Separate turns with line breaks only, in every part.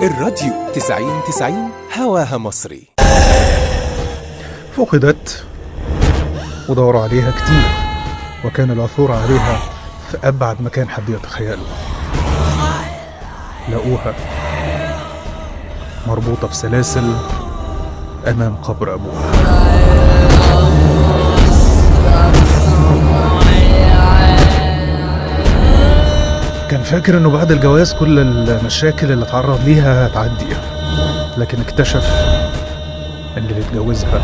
الراديو 90 90 هواها مصري
فقدت ودوروا عليها كتير وكان العثور عليها في أبعد مكان حد يتخيله لقوها مربوطة بسلاسل أمام قبر أبوها كان فاكر انه بعد الجواز كل المشاكل اللي اتعرض ليها هتعدي لكن اكتشف ان اللي اتجوزها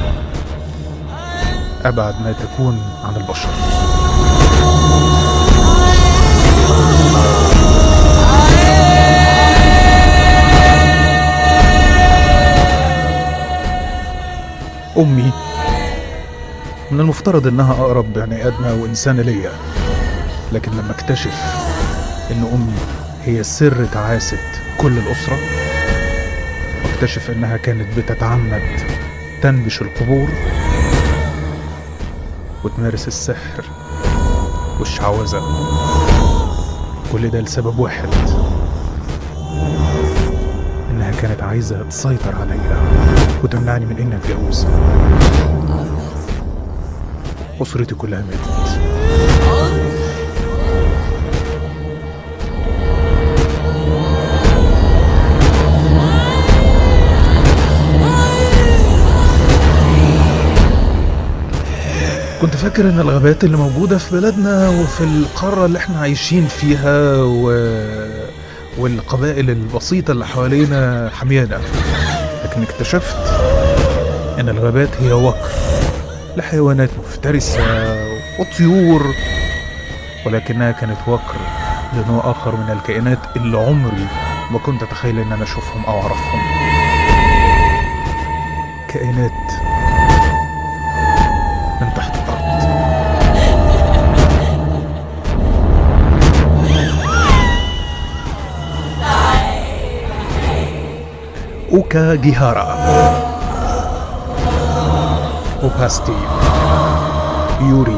ابعد ما تكون عن البشر امي من المفترض انها اقرب بني ادمه وانسانه ليا لكن لما اكتشف ان امي هي سر تعاسه كل الاسره واكتشف انها كانت بتتعمد تنبش القبور وتمارس السحر والشعوذه كل ده لسبب واحد انها كانت عايزه تسيطر عليا وتمنعني من اني اتجوز اسرتي كلها ماتت كنت فاكر ان الغابات اللي موجودة في بلدنا وفي القارة اللي احنا عايشين فيها و... والقبائل البسيطة اللي حوالينا حميانة لكن اكتشفت ان الغابات هي وقر لحيوانات مفترسة وطيور ولكنها كانت وقر لنوع آخر من الكائنات اللي عمري ما كنت أتخيل إن أنا أشوفهم أو أعرفهم كائنات من تحت الأرض أوكا جيهارا أوباستي يوري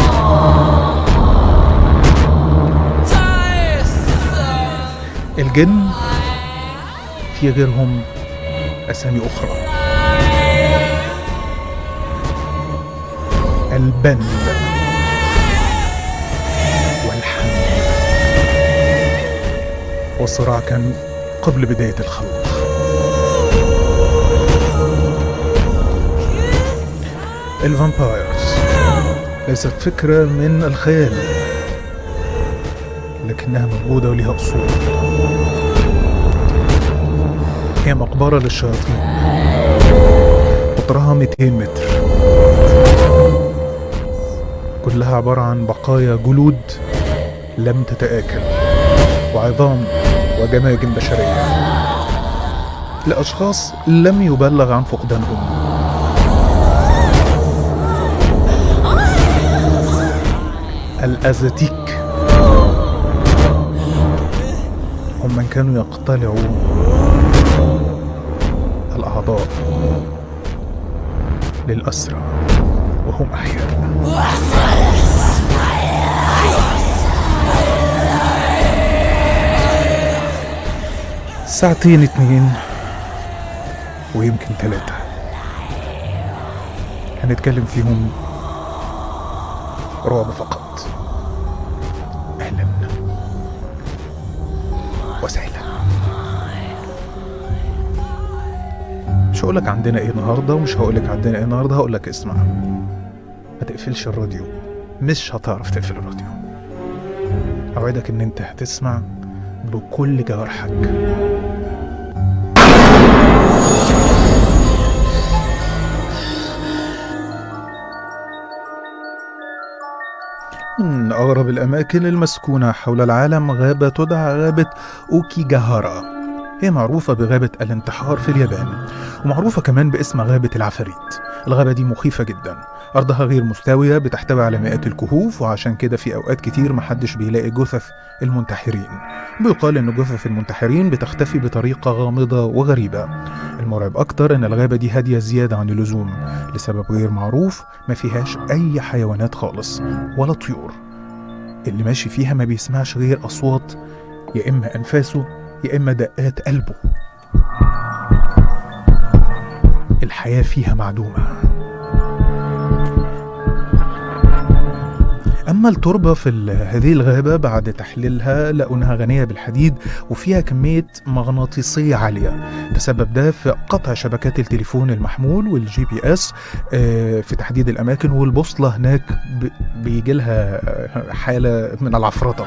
الجن في غيرهم أسامي أخرى البن والحن والصراع كان قبل بداية الخلق الفامبايرز ليست فكرة من الخيال لكنها موجودة ولها أصول هي مقبرة للشياطين قطرها 200 متر كلها عبارة عن بقايا جلود لم تتآكل وعظام وجماجم بشرية لأشخاص لم يبلغ عن فقدانهم الأزاتيك هم من كانوا يقتلعوا الأعضاء للأسرى وهم أحياء ساعتين اتنين ويمكن تلاتة هنتكلم فيهم رعب فقط أهلا وسهلا مش هقولك عندنا ايه النهارده ومش هقولك عندنا ايه النهارده هقولك اسمع ما تقفلش الراديو مش هتعرف تقفل الراديو اوعدك ان انت هتسمع بكل جوارحك من أغرب الأماكن المسكونة حول العالم غابة تدعى غابة أوكيجاهارا هي معروفة بغابة الانتحار في اليابان ومعروفة كمان باسم غابة العفاريت الغابة دي مخيفة جدا أرضها غير مستوية بتحتوي على مئات الكهوف وعشان كده في أوقات كتير محدش بيلاقي جثث المنتحرين بيقال إن جثث المنتحرين بتختفي بطريقة غامضة وغريبة المرعب أكتر إن الغابة دي هادية زيادة عن اللزوم لسبب غير معروف ما فيهاش أي حيوانات خالص ولا طيور اللي ماشي فيها ما بيسمعش غير أصوات يا إما أنفاسه يا إما دقات قلبه الحياة فيها معدومة أما التربة في ال- هذه الغابة بعد تحليلها لقوا إنها غنية بالحديد وفيها كمية مغناطيسية عالية تسبب ده في قطع شبكات التليفون المحمول والجي بي اس آه، في تحديد الأماكن والبوصلة هناك ب- بيجي لها آه، حالة من العفرطة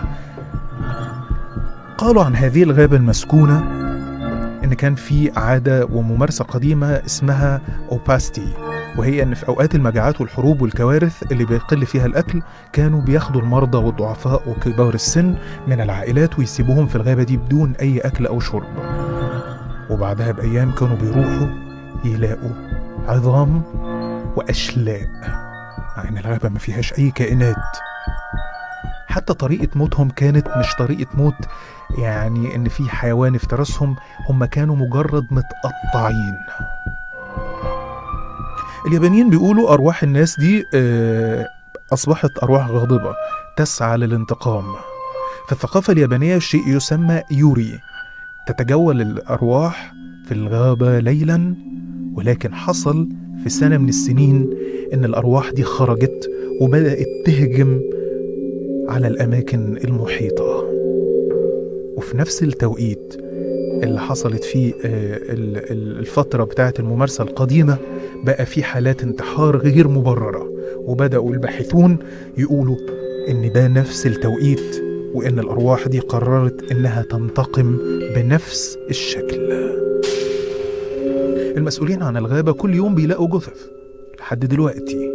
قالوا عن هذه الغابة المسكونة إن كان في عادة وممارسة قديمة اسمها أوباستي وهي إن في أوقات المجاعات والحروب والكوارث اللي بيقل فيها الأكل كانوا بياخدوا المرضى والضعفاء وكبار السن من العائلات ويسيبوهم في الغابة دي بدون أي أكل أو شرب وبعدها بأيام كانوا بيروحوا يلاقوا عظام وأشلاء مع إن الغابة ما فيهاش أي كائنات حتى طريقة موتهم كانت مش طريقة موت يعني إن في حيوان افترسهم هم كانوا مجرد متقطعين اليابانيين بيقولوا أرواح الناس دي آه، أصبحت أرواح غاضبة تسعى للانتقام في الثقافة اليابانية شيء يسمى يوري تتجول الأرواح في الغابة ليلا ولكن حصل في سنة من السنين إن الأرواح دي خرجت وبدأت تهجم على الأماكن المحيطة وفي نفس التوقيت اللي حصلت فيه آه، ال- ال- الفترة بتاعت الممارسة القديمة بقى في حالات انتحار غير مبررة وبدأوا الباحثون يقولوا إن ده نفس التوقيت وإن الأرواح دي قررت إنها تنتقم بنفس الشكل المسؤولين عن الغابة كل يوم بيلاقوا جثث لحد دلوقتي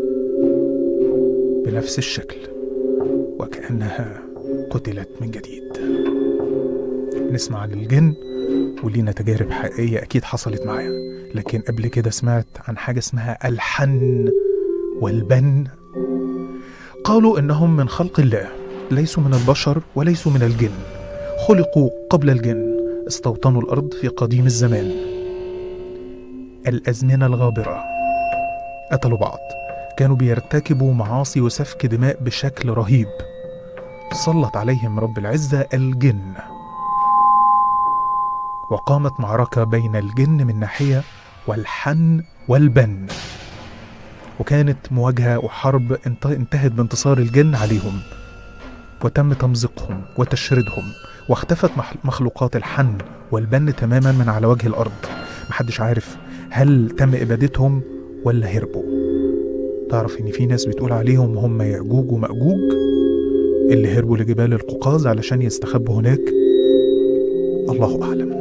بنفس الشكل وكأنها قتلت من جديد نسمع عن الجن ولينا تجارب حقيقية أكيد حصلت معايا لكن قبل كده سمعت عن حاجة اسمها الحن والبن قالوا إنهم من خلق الله ليسوا من البشر وليسوا من الجن خلقوا قبل الجن استوطنوا الأرض في قديم الزمان الأزمنة الغابرة قتلوا بعض كانوا بيرتكبوا معاصي وسفك دماء بشكل رهيب سلط عليهم رب العزة الجن وقامت معركة بين الجن من ناحية والحن والبن وكانت مواجهة وحرب انت- انتهت بانتصار الجن عليهم وتم تمزيقهم وتشريدهم واختفت مح- مخلوقات الحن والبن تماما من على وجه الأرض محدش عارف هل تم إبادتهم ولا هربوا تعرف إن في ناس بتقول عليهم هم يأجوج ومأجوج اللي هربوا لجبال القوقاز علشان يستخبوا هناك الله أعلم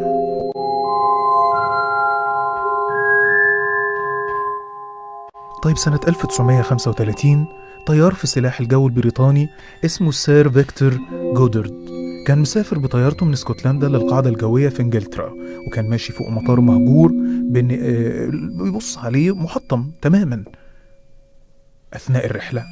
طيب سنة 1935 طيار في سلاح الجو البريطاني اسمه سير فيكتور جودرد كان مسافر بطيارته من اسكتلندا للقاعدة الجوية في انجلترا وكان ماشي فوق مطار مهجور بين آه، بيبص عليه محطم تماما أثناء الرحلة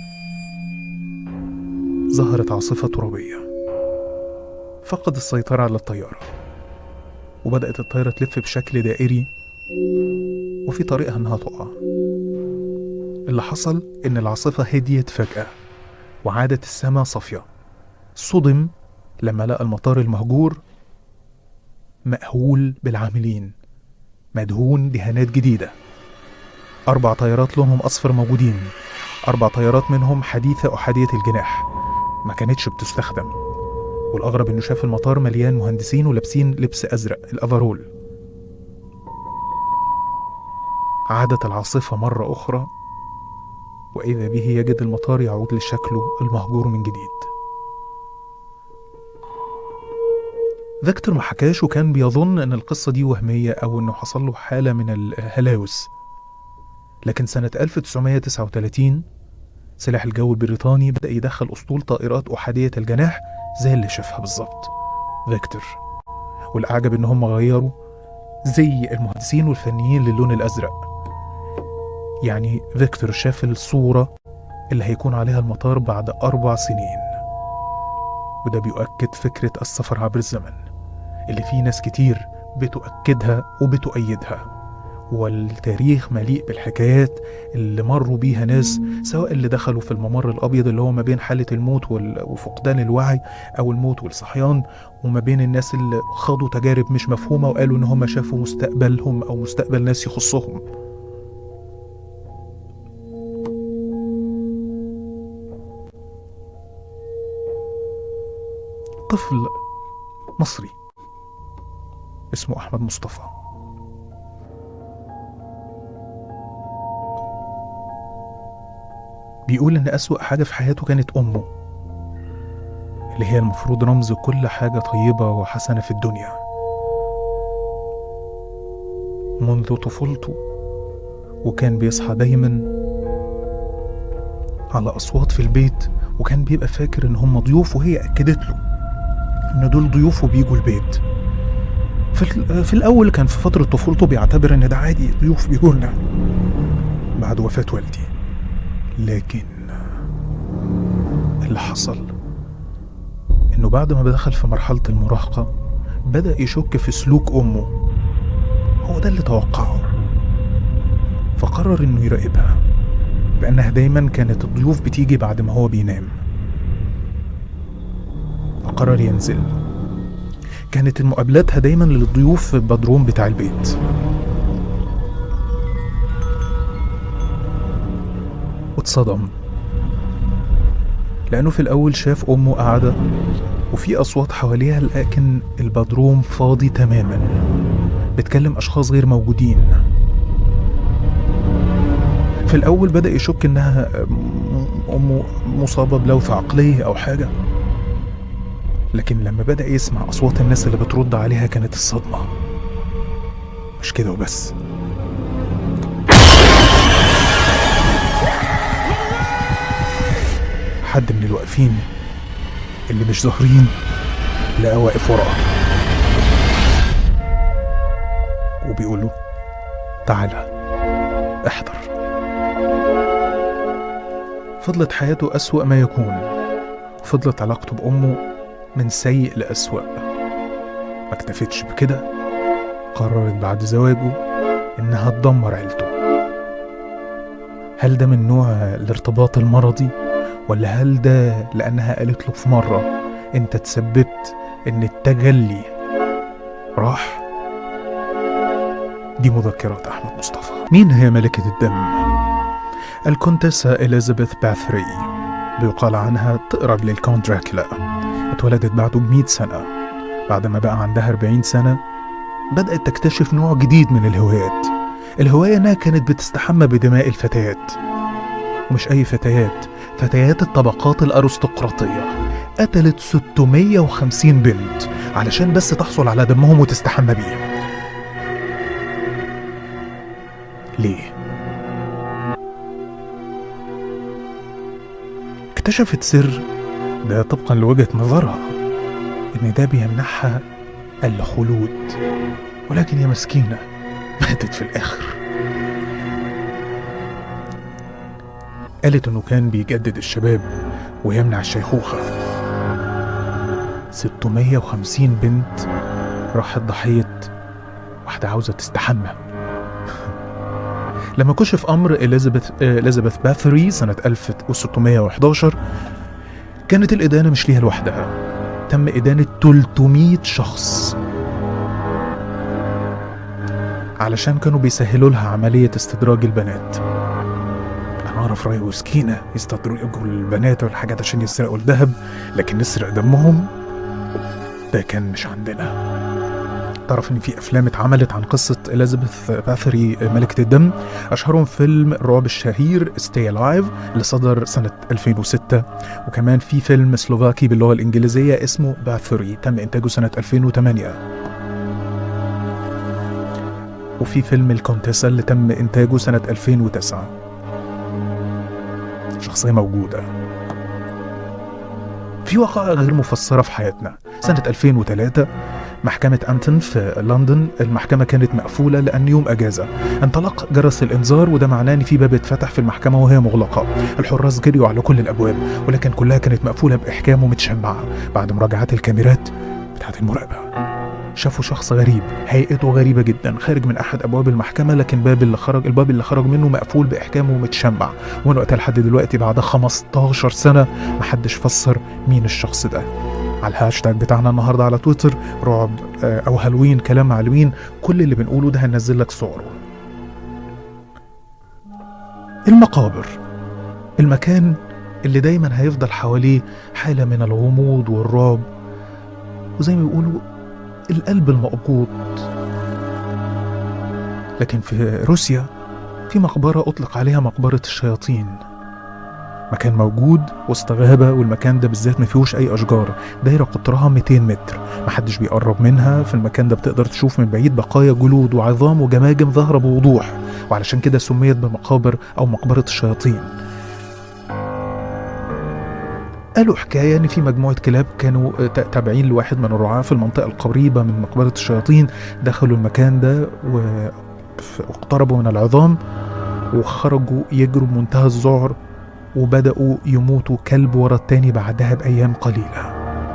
ظهرت عاصفة ترابية فقد السيطرة على الطيارة وبدأت الطيارة تلف بشكل دائري وفي طريقها إنها تقع اللي حصل إن العاصفة هديت فجأة وعادت السماء صافية صدم لما لقى المطار المهجور مأهول بالعاملين مدهون دهانات جديدة أربع طيارات لونهم أصفر موجودين أربع طيارات منهم حديثة أحادية الجناح ما كانتش بتستخدم والأغرب إنه شاف المطار مليان مهندسين ولابسين لبس أزرق الأفرول عادت العاصفة مرة أخرى وإذا به يجد المطار يعود لشكله المهجور من جديد فيكتور ما حكاش وكان بيظن ان القصة دي وهمية او انه حصل له حالة من الهلاوس لكن سنة 1939 سلاح الجو البريطاني بدأ يدخل أسطول طائرات أحادية الجناح زي اللي شافها بالظبط فيكتور والأعجب إن هم غيروا زي المهندسين والفنيين للون الأزرق يعني فيكتور شاف الصورة اللي هيكون عليها المطار بعد أربع سنين وده بيؤكد فكرة السفر عبر الزمن اللي فيه ناس كتير بتؤكدها وبتؤيدها والتاريخ مليء بالحكايات اللي مروا بيها ناس سواء اللي دخلوا في الممر الأبيض اللي هو ما بين حالة الموت وال- وفقدان الوعي أو الموت والصحيان وما بين الناس اللي خاضوا تجارب مش مفهومة وقالوا إن هم شافوا مستقبلهم أو مستقبل ناس يخصهم طفل مصري اسمه أحمد مصطفى بيقول إن أسوأ حاجة في حياته كانت أمه اللي هي المفروض رمز كل حاجة طيبة وحسنة في الدنيا منذ طفولته وكان بيصحى دايما على أصوات في البيت وكان بيبقى فاكر إن هم ضيوف وهي أكدت له إن دول ضيوف وبيجوا البيت في, ال- في الأول كان في فترة طفولته بيعتبر إن ده عادي ضيوف بيجوا لنا بعد وفاة والدي لكن اللي حصل إنه بعد ما دخل في مرحلة المراهقة بدأ يشك في سلوك أمه هو ده اللي توقعه فقرر إنه يراقبها بأنها دايما كانت الضيوف بتيجي بعد ما هو بينام فقرر ينزل كانت مقابلاتها دايما للضيوف في البدروم بتاع البيت واتصدم لأنه في الأول شاف أمه قاعدة وفي أصوات حواليها لكن البدروم فاضي تماما بتكلم أشخاص غير موجودين في الأول بدأ يشك إنها م- أمه مصابة بلوث عقلية أو حاجة لكن لما بدأ يسمع أصوات الناس اللي بترد عليها كانت الصدمة مش كده وبس حد من الواقفين اللي مش ظاهرين لقى واقف وراه وبيقول له تعالى احضر فضلت حياته أسوأ ما يكون فضلت علاقته بأمه من سيء لأسوأ ما اكتفتش بكده قررت بعد زواجه إنها تدمر عيلته هل ده من نوع الارتباط المرضي ولا هل ده لأنها قالت له في مرة أنت تسببت إن التجلي راح دي مذكرات أحمد مصطفى مين هي ملكة الدم؟ الكونتيسة إليزابيث باثري بيقال عنها تقرب للكونت دراكولا اتولدت بعده بمئة سنة بعد ما بقى عندها 40 سنة بدأت تكتشف نوع جديد من الهوايات الهواية إنها كانت بتستحمى بدماء الفتيات ومش أي فتيات فتيات الطبقات الأرستقراطية قتلت 650 بنت علشان بس تحصل على دمهم وتستحمى بيه ليه؟ اكتشفت سر ده طبقا لوجهة نظرها إن ده بيمنحها الخلود ولكن يا مسكينة ماتت في الآخر قالت إنه كان بيجدد الشباب ويمنع الشيخوخة 650 بنت راحت ضحية واحدة عاوزة تستحمى لما كشف أمر إليزابيث إليزابيث باثري سنة 1611 كانت الإدانة مش ليها لوحدها تم إدانة 300 شخص علشان كانوا بيسهلوا لها عملية استدراج البنات أنا أعرف راي وسكينة يستدرجوا البنات والحاجات عشان يسرقوا الذهب لكن نسرق دمهم ده كان مش عندنا تعرف ان في افلام اتعملت عن قصه اليزابيث باثري ملكه الدم اشهرهم فيلم الرعب الشهير ستي الايف اللي صدر سنه 2006 وكمان في فيلم سلوفاكي باللغه الانجليزيه اسمه باثري تم انتاجه سنه 2008 وفي فيلم الكونتيسا اللي تم انتاجه سنه 2009 شخصيه موجوده في وقائع غير مفسره في حياتنا سنه 2003 محكمة أنتون في لندن المحكمة كانت مقفولة لأن يوم أجازة انطلق جرس الإنذار وده معناه إن في باب اتفتح في المحكمة وهي مغلقة الحراس جريوا على كل الأبواب ولكن كلها كانت مقفولة بإحكام ومتشمعة بعد مراجعات الكاميرات بتاعت المراقبة شافوا شخص غريب هيئته غريبة جدا خارج من أحد أبواب المحكمة لكن باب اللي خرج الباب اللي خرج منه مقفول بإحكام ومتشمع ومن وقتها لحد دلوقتي بعد 15 سنة محدش فسر مين الشخص ده على الهاشتاج بتاعنا النهارده على تويتر رعب آه، او هالوين كلام هالوين كل اللي بنقوله ده هننزل لك صوره المقابر المكان اللي دايما هيفضل حواليه حالة من الغموض والرعب وزي ما بيقولوا القلب المقبوض لكن في روسيا في مقبرة أطلق عليها مقبرة الشياطين مكان موجود وسط غابة والمكان ده بالذات ما فيهوش أي أشجار دايرة قطرها 200 متر محدش بيقرب منها في المكان ده بتقدر تشوف من بعيد بقايا جلود وعظام وجماجم ظاهرة بوضوح وعلشان كده سميت بمقابر أو مقبرة الشياطين قالوا حكاية إن في مجموعة كلاب كانوا آه، تا- تابعين لواحد من الرعاة في المنطقة القريبة من مقبرة الشياطين دخلوا المكان ده و- ف- واقتربوا من العظام وخرجوا يجروا بمنتهى الذعر وبدأوا يموتوا كلب ورا التاني بعدها بأيام قليلة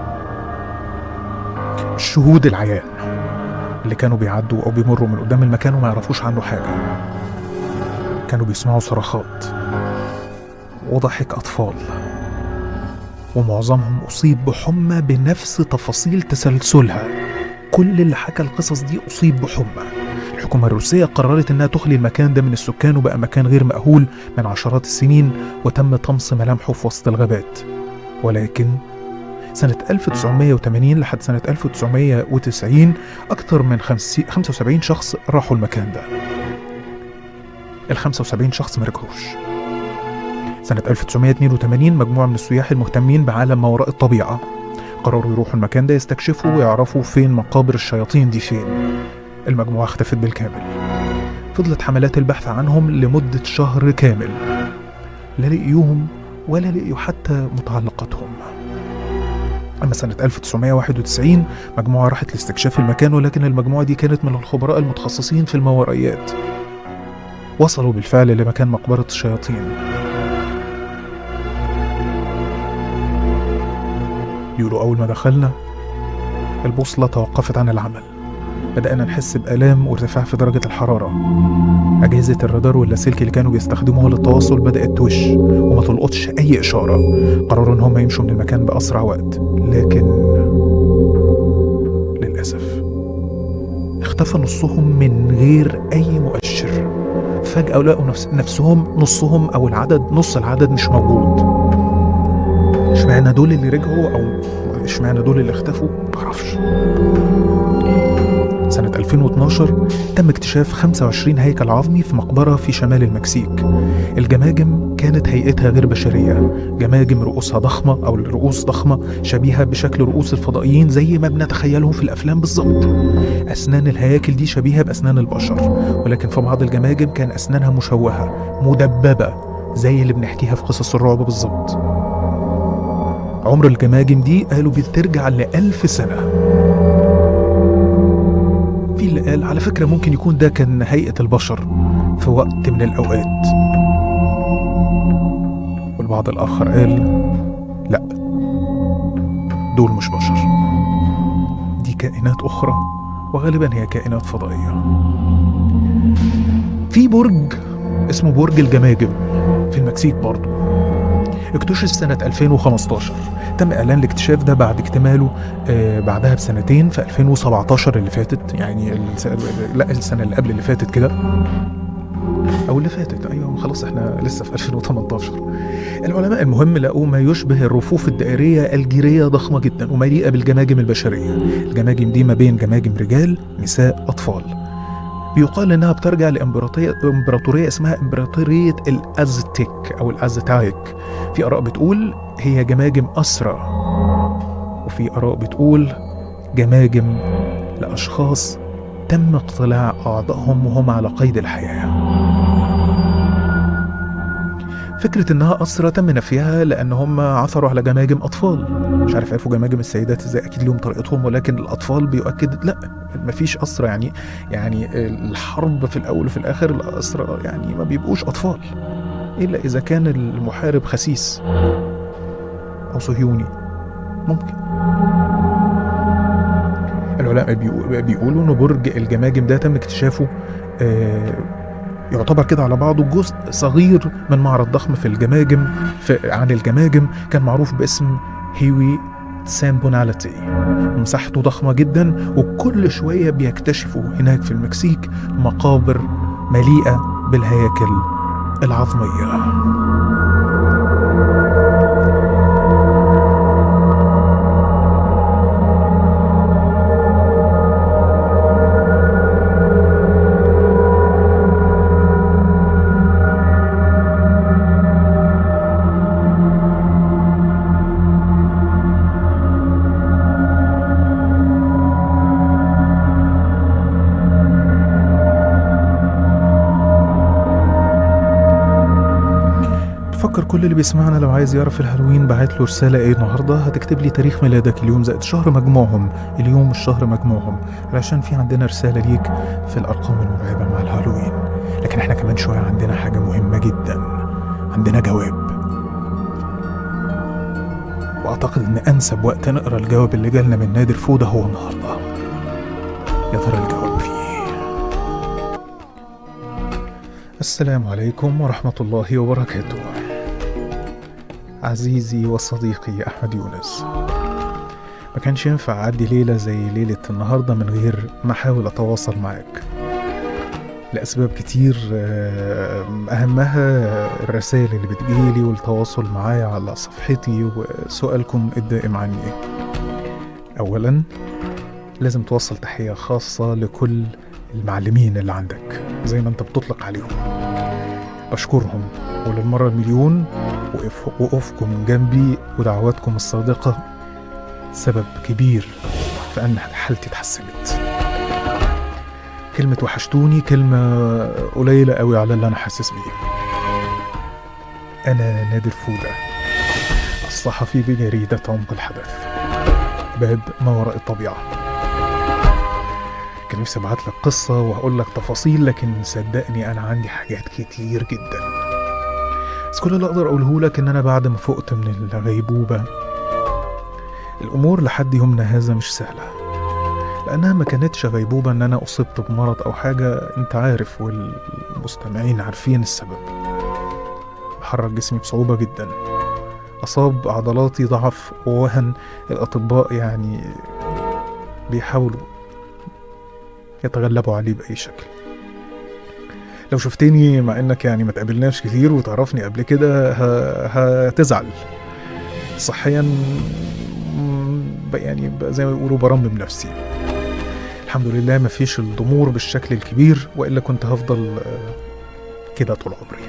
الشهود العيان اللي كانوا بيعدوا أو بيمروا من قدام المكان وما يعرفوش عنه حاجة كانوا بيسمعوا صرخات وضحك أطفال ومعظمهم أصيب بحمى بنفس تفاصيل تسلسلها كل اللي حكى القصص دي أصيب بحمى الحكومة الروسية قررت إنها تخلي المكان ده من السكان وبقى مكان غير مأهول من عشرات السنين وتم طمس ملامحه في وسط الغابات ولكن سنة 1980 لحد سنة 1990 أكثر من 50 75 شخص راحوا المكان ده ال 75 شخص ما رجعوش سنة 1982 مجموعة من السياح المهتمين بعالم ما وراء الطبيعة قرروا يروحوا المكان ده يستكشفوا ويعرفوا فين مقابر الشياطين دي فين المجموعة اختفت بالكامل فضلت حملات البحث عنهم لمدة شهر كامل لا لقيوهم ولا لقيوا حتى متعلقاتهم أما سنة 1991 مجموعة راحت لاستكشاف المكان ولكن المجموعة دي كانت من الخبراء المتخصصين في الماورائيات وصلوا بالفعل لمكان مقبرة الشياطين يقولوا أول ما دخلنا البوصلة توقفت عن العمل بدأنا نحس بآلام وارتفاع في درجة الحرارة أجهزة الرادار واللاسلكي اللي كانوا بيستخدموها للتواصل بدأت توش وما تلقطش أي إشارة قرروا إن هم يمشوا من المكان بأسرع وقت لكن للأسف اختفى نصهم من غير أي مؤشر فجأة لقوا نفس نفسهم نصهم أو العدد نص العدد مش موجود اشمعنى دول اللي رجعوا أو اشمعنى دول اللي اختفوا معرفش سنة 2012 تم اكتشاف 25 هيكل عظمي في مقبرة في شمال المكسيك الجماجم كانت هيئتها غير بشرية جماجم رؤوسها ضخمة أو الرؤوس ضخمة شبيهة بشكل رؤوس الفضائيين زي ما بنتخيلهم في الأفلام بالظبط أسنان الهياكل دي شبيهة بأسنان البشر ولكن في بعض الجماجم كان أسنانها مشوهة مدببة زي اللي بنحكيها في قصص الرعب بالظبط عمر الجماجم دي قالوا بترجع لألف سنة في اللي قال على فكرة ممكن يكون ده كان هيئة البشر في وقت من الأوقات والبعض الآخر قال لا دول مش بشر دي كائنات أخرى وغالبا هي كائنات فضائية في برج اسمه برج الجماجم في المكسيك برضه اكتشف سنة 2015 تم إعلان الاكتشاف ده بعد اكتماله آه بعدها بسنتين في 2017 اللي فاتت يعني الس- لا السنة اللي قبل اللي فاتت كده أو اللي فاتت أيوة خلاص احنا لسه في 2018 العلماء المهم لقوا ما يشبه الرفوف الدائرية الجيرية ضخمة جدا ومليئة بالجماجم البشرية الجماجم دي ما بين جماجم رجال نساء أطفال بيقال انها بترجع لامبراطوريه امبراطوريه اسمها امبراطوريه الازتيك او الازتايك في اراء بتقول هي جماجم اسرى وفي اراء بتقول جماجم لاشخاص تم اقتلاع اعضائهم وهم على قيد الحياه فكرة إنها أسرى تم نفيها لأن هم عثروا على جماجم أطفال مش عارف عرفوا جماجم السيدات إزاي أكيد لهم طريقتهم ولكن الأطفال بيؤكد لا مفيش أسرى يعني يعني الحرب في الأول وفي الآخر الأسرى يعني ما بيبقوش أطفال إلا إذا كان المحارب خسيس أو صهيوني ممكن العلماء بيقو- بيقولوا ان برج الجماجم ده تم اكتشافه آه، يعتبر كده على بعضه جزء صغير من معرض ضخم في الجماجم في عن الجماجم كان معروف باسم هيوي سامبوناليتي مساحته ضخمة جدا وكل شوية بيكتشفوا هناك في المكسيك مقابر مليئة بالهياكل العظمية بفكر كل اللي بيسمعنا لو عايز يعرف الهالوين بعت له رسالة ايه النهاردة هتكتب لي تاريخ ميلادك اليوم زائد شهر مجموعهم اليوم والشهر مجموعهم علشان في عندنا رسالة ليك في الأرقام المرعبة مع الهالوين لكن احنا كمان شوية عندنا حاجة مهمة جدا عندنا جواب وأعتقد إن أنسب وقت نقرأ الجواب اللي جالنا من نادر فودة هو النهاردة يا ترى الجواب فيه السلام عليكم ورحمة الله وبركاته عزيزي وصديقي أحمد يونس ما كانش ينفع أعدي ليلة زي ليلة النهاردة من غير ما أحاول أتواصل معاك لأسباب كتير آه، أهمها الرسائل اللي بتجيلي والتواصل معايا على صفحتي وسؤالكم الدائم عني أولا لازم توصل تحية خاصة لكل المعلمين اللي عندك زي ما انت بتطلق عليهم بشكرهم وللمرة المليون وقف وقوفكم جنبي ودعواتكم الصادقة سبب كبير في أن حالتي اتحسنت كلمة وحشتوني كلمة قليلة قوي على اللي أنا حاسس بيه أنا نادر فودة الصحفي بجريدة عمق الحدث باب ما وراء الطبيعة كان نفسي ابعت لك قصة وهقول لك تفاصيل لكن صدقني أنا عندي حاجات كتير جدا بس كل اللي أقدر أقوله لك إن أنا بعد ما فقت من الغيبوبة الأمور لحد يومنا هذا مش سهلة لأنها ما كانتش غيبوبة إن أنا أصبت بمرض أو حاجة أنت عارف والمستمعين عارفين السبب بحرك جسمي بصعوبة جدا أصاب عضلاتي ضعف ووهن الأطباء يعني بيحاولوا يتغلبوا عليه بأي شكل لو شفتني مع انك يعني ما تقابلناش كتير وتعرفني قبل كده ه- هتزعل صحيا مم، ب- يعني ب- زي ما بيقولوا برمم نفسي الحمد لله ما فيش الضمور بالشكل الكبير والا كنت هفضل آه، كده طول عمري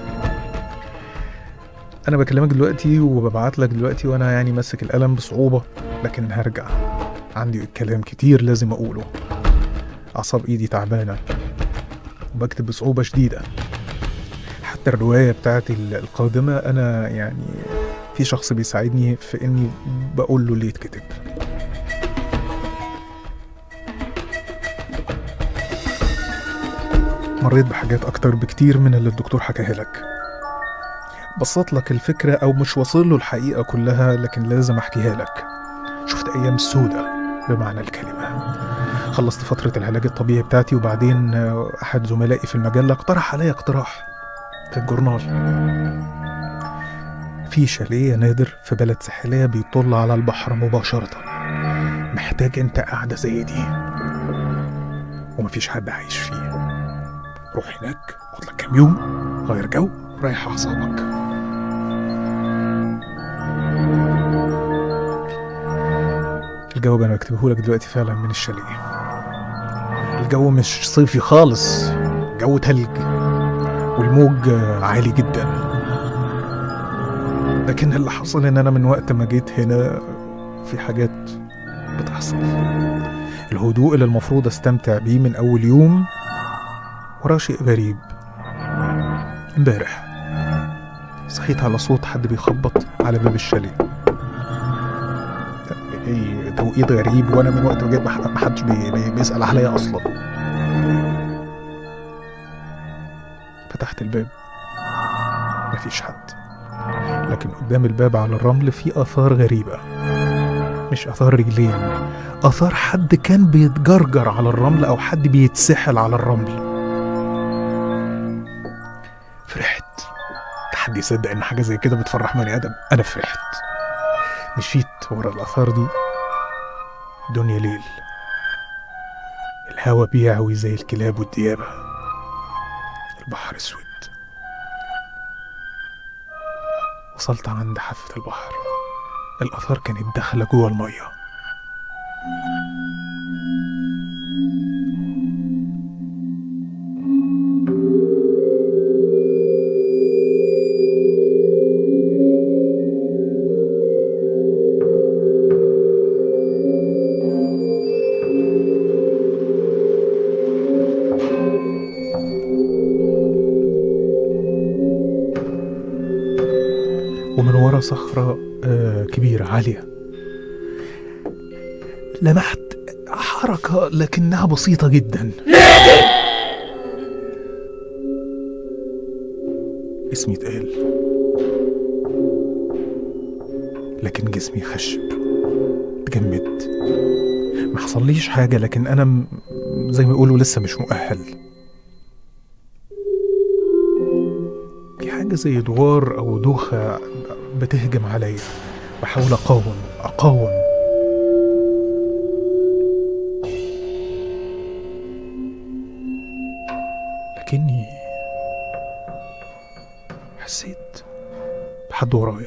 انا بكلمك دلوقتي وببعت لك دلوقتي وانا يعني ماسك القلم بصعوبه لكن هرجع عندي كلام كتير لازم اقوله أعصاب إيدي تعبانة وبكتب بصعوبة شديدة حتى الرواية بتاعتي ال- القادمة أنا يعني في شخص بيساعدني في إني بقول له اللي يتكتب مريت بحاجات أكتر بكتير من اللي الدكتور حكاها لك بسط لك الفكرة أو مش واصل له الحقيقة كلها لكن لازم أحكيها لك شفت أيام سودة بمعنى الكلمة خلصت فترة العلاج الطبيعي بتاعتي وبعدين آه، أحد زملائي في المجلة اقترح عليا اقتراح في الجورنال في شاليه يا نادر في بلد ساحلية بيطل على البحر مباشرة محتاج انت قاعدة زي دي ومفيش حد عايش فيه روح هناك اقعد لك كام يوم غير جو ريح أعصابك الجواب أنا بكتبه لك دلوقتي فعلا من الشاليه الجو مش صيفي خالص جو تلج والموج عالي جدا لكن اللي حصل ان انا من وقت ما جيت هنا في حاجات بتحصل الهدوء اللي المفروض استمتع بيه من اول يوم وراه شيء غريب امبارح صحيت على صوت حد بيخبط على باب الشاليه ايه توقيت غريب وانا من وقت ما جيت ما حدش بي بي بيسأل عليا اصلا فتحت الباب مفيش حد لكن قدام الباب على الرمل في آثار غريبة مش اثار رجلين اثار حد كان بيتجرجر على الرمل او حد بيتسحل على الرمل فرحت حد يصدق ان حاجه زي كده بتفرح بني ادم انا فرحت مشيت ورا الاثار دي دنيا ليل الهوا بيعوي زي الكلاب والديابه البحر اسود وصلت عند حافة البحر الآثار كانت داخلة جوه المية ومن ورا صخرة آه، كبيرة عالية لمحت حركة لكنها بسيطة جدا اسمي اتقال لكن جسمي خشب اتجمد ما حصليش حاجة لكن أنا م- زي ما يقولوا لسه مش مؤهل في حاجة زي دوار أو دوخة بتهجم عليا بحاول أقاوم أقاوم لكني حسيت بحد ورايا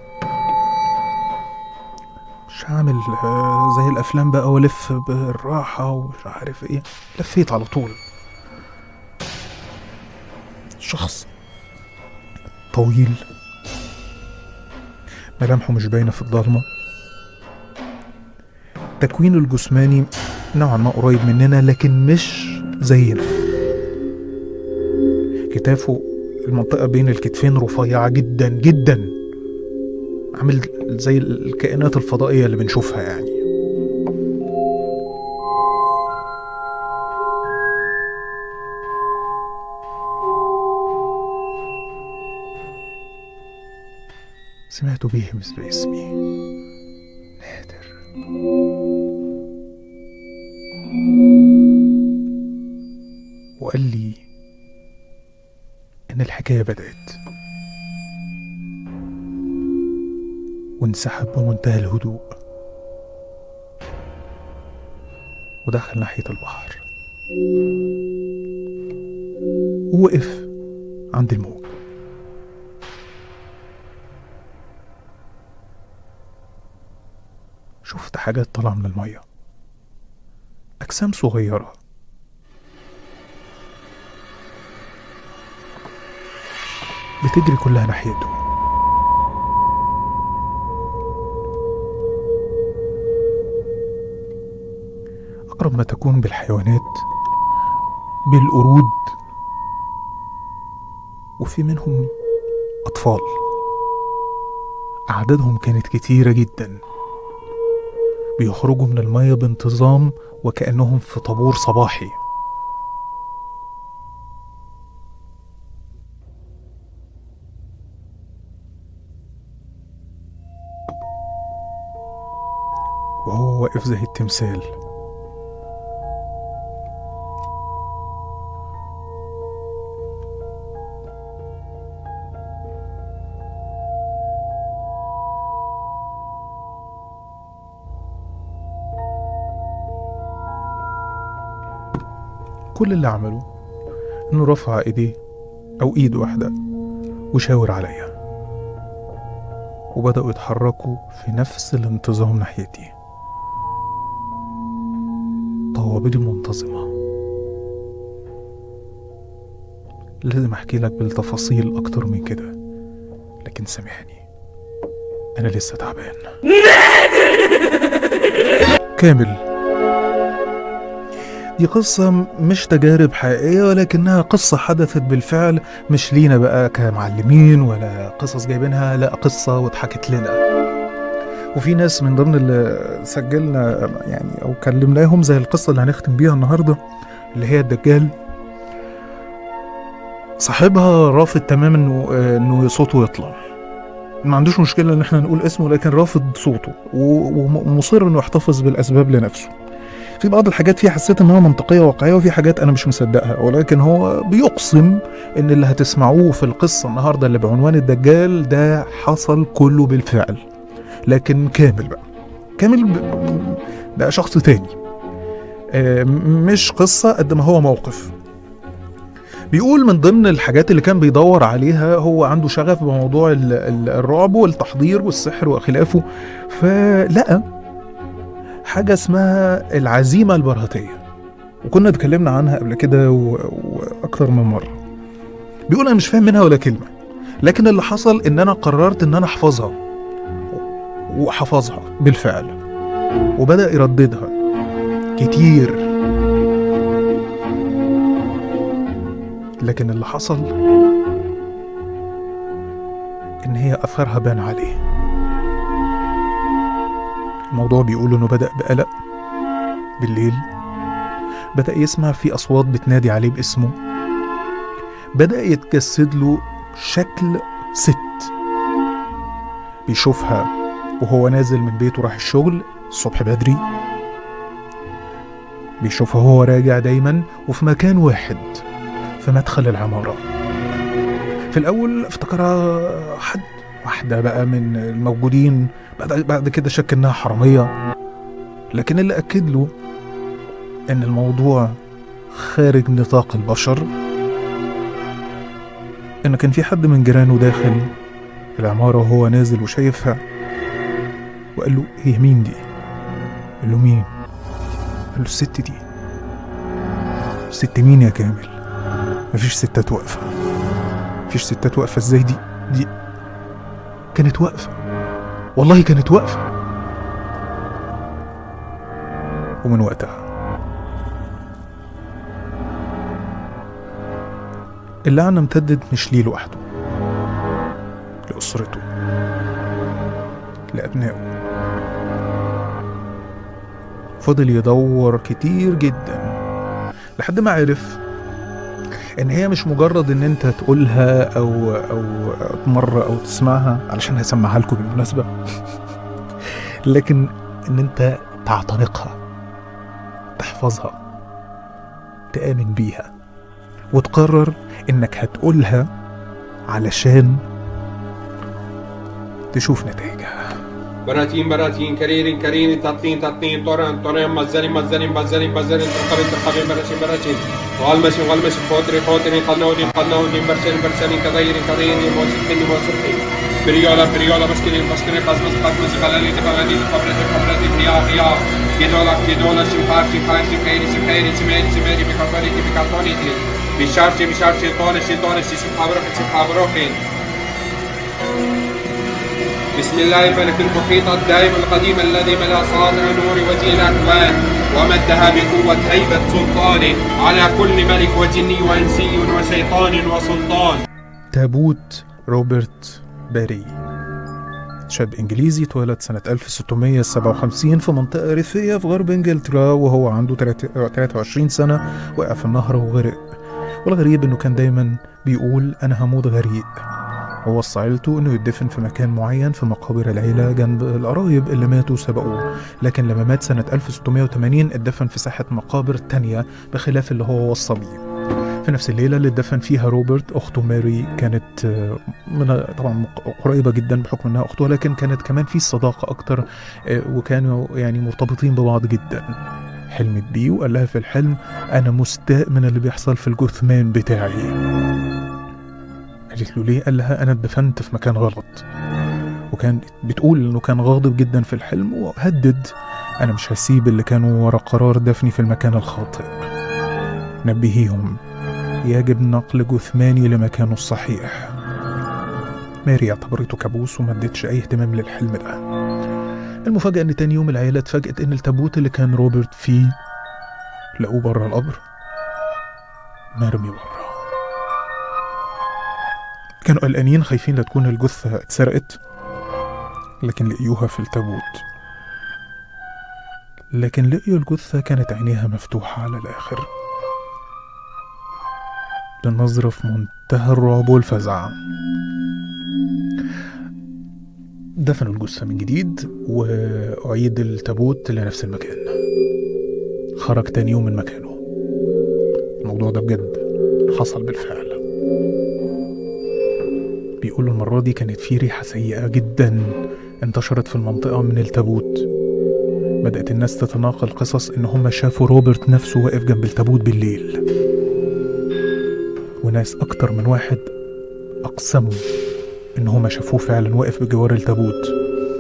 مش هعمل آه، زي الأفلام بقى وألف بالراحة ومش عارف إيه لفيت على طول شخص طويل ملامحه مش باينة في الضلمة تكوينه الجسماني نوعا ما قريب مننا لكن مش زينا كتافه المنطقة بين الكتفين رفيعة جدا جدا عامل زي الكائنات الفضائية اللي بنشوفها يعني سمعته بيهمس باسمي نادر وقال لي إن الحكاية بدأت وانسحب بمنتهى الهدوء ودخل ناحية البحر ووقف عند الموج شفت حاجات طالعة من المية أجسام صغيرة بتجري كلها ناحيته أقرب ما تكون بالحيوانات بالقرود وفي منهم أطفال أعدادهم كانت كتيرة جدا بيخرجوا من المية بانتظام وكأنهم في طابور صباحي وهو واقف زي التمثال كل اللي عمله انه رفع ايديه او ايد واحدة وشاور عليا وبدأوا يتحركوا في نفس الانتظام ناحيتي طوابير منتظمة لازم احكي لك بالتفاصيل اكتر من كده لكن سامحني انا لسه تعبان كامل دي قصة مش تجارب حقيقية ولكنها قصة حدثت بالفعل مش لينا بقى كمعلمين ولا قصص جايبينها لا قصة واتحكت لنا وفي ناس من ضمن اللي سجلنا يعني او كلمناهم زي القصة اللي هنختم بيها النهاردة اللي هي الدجال صاحبها رافض تماما انه انه صوته يطلع ما عندوش مشكله ان احنا نقول اسمه لكن رافض صوته و- ومصر انه يحتفظ بالاسباب لنفسه في بعض الحاجات فيها حسيت انها منطقيه واقعيه وفي حاجات انا مش مصدقها ولكن هو بيقسم ان اللي هتسمعوه في القصه النهارده اللي بعنوان الدجال ده حصل كله بالفعل لكن كامل بقى كامل ب- بقى شخص تاني آه، م- مش قصه قد ما هو موقف بيقول من ضمن الحاجات اللي كان بيدور عليها هو عنده شغف بموضوع ال- ال- الرعب والتحضير والسحر وخلافه فلقى حاجة اسمها العزيمة البرهتية وكنا اتكلمنا عنها قبل كده و- وأكتر من مرة بيقول أنا مش فاهم منها ولا كلمة لكن اللي حصل إن أنا قررت إن أنا أحفظها وحفظها بالفعل وبدأ يرددها كتير لكن اللي حصل إن هي أثرها بان عليه الموضوع بيقول إنه بدأ بقلق بالليل بدأ يسمع في أصوات بتنادي عليه باسمه بدأ يتجسد له شكل ست بيشوفها وهو نازل من بيته رايح الشغل الصبح بدري بيشوفها وهو راجع دايما وفي مكان واحد في مدخل العمارة في الأول افتكرها حد واحدة بقى من الموجودين بعد, بعد كده شك إنها حرامية لكن اللي أكد له إن الموضوع خارج نطاق البشر إن كان في حد من جيرانه داخل العمارة وهو نازل وشايفها وقال له هي مين دي؟ قال له مين؟ قال له الست دي ست مين يا كامل؟ مفيش ستات واقفة مفيش ستات واقفة ازاي دي؟ دي كانت واقفة والله كانت واقفة ومن وقتها اللعنة امتدت مش ليه لوحده لأسرته لأبنائه فضل يدور كتير جدا لحد ما عرف ان هي مش مجرد ان انت تقولها او او مرة او تسمعها علشان هسمعها لكم بالمناسبة لكن ان انت تعتنقها تحفظها تآمن بيها وتقرر انك هتقولها علشان تشوف نتائجها
براتين براتين كريرين كريرين تطين تطين طوران طوران مزرين مزرين بزرين بزرين ترقبين ترقبين براتين براتين والمسين والمسين خاطري خاطري قنوني قنوني برسين برسين كضيرين كضيرين موسكين موسكين بريولا بريولا مسكين مسكين قزمز قزمز غلالي تبغالي قبرتي قبرتي ريا ريا كيدولا كيدولا شمخار شمخار شمخيري شمخيري سميري سميري بكرتوني بكرتوني بشارشي بشارشي طونشي طونشي شمخابروكي شمخابروكي بسم الله الملك المحيط الدائم القديم الذي ملا ساطع نور وجه الأكوان ومدها بقوة هيبة سلطانه على كل ملك وجني وإنسي وشيطان وسلطان
تابوت روبرت باري شاب إنجليزي اتولد سنة 1657 في منطقة ريفية في غرب إنجلترا وهو عنده 23 سنة وقع في النهر وغرق والغريب إنه كان دايما بيقول أنا هموت غريق ووصى عيلته إنه يدفن في مكان معين في مقابر العيلة جنب القرايب اللي ماتوا سبقوه لكن لما مات سنة 1680 اتدفن في ساحة مقابر تانية بخلاف اللي هو وصى بيه في نفس الليلة اللي اتدفن فيها روبرت أخته ماري كانت آه، من طبعا مق- قريبة جدا بحكم إنها أخته لكن كانت كمان في صداقة أكتر آه، وكانوا يعني مرتبطين ببعض جدا حلمت بيه وقال لها في الحلم أنا مستاء من اللي بيحصل في الجثمان بتاعي قالت له ليه؟ قال لها أنا اتدفنت في مكان غلط وكان بتقول إنه كان غاضب جدا في الحلم وهدد أنا مش هسيب اللي كانوا ورا قرار دفني في المكان الخاطئ نبهيهم يجب نقل جثماني لمكانه الصحيح ماري اعتبرته كابوس وما ادتش اي اهتمام للحلم ده المفاجأة ان تاني يوم العيلة اتفاجأت ان التابوت اللي كان روبرت فيه لقوه بره القبر مرمي بره كانوا قلقانين خايفين لا تكون الجثة اتسرقت لكن لقيوها في التابوت لكن لقيوا الجثة كانت عينيها مفتوحة على الآخر بنظرة في منتهى الرعب والفزع دفنوا الجثة من جديد وأعيد التابوت لنفس المكان خرج تاني يوم من مكانه الموضوع ده بجد حصل بالفعل بيقولوا المرة دي كانت في ريحة سيئة جدا انتشرت في المنطقة من التابوت بدأت الناس تتناقل قصص إن هم شافوا روبرت نفسه واقف جنب التابوت بالليل وناس أكتر من واحد أقسموا إن هم شافوه فعلا واقف بجوار التابوت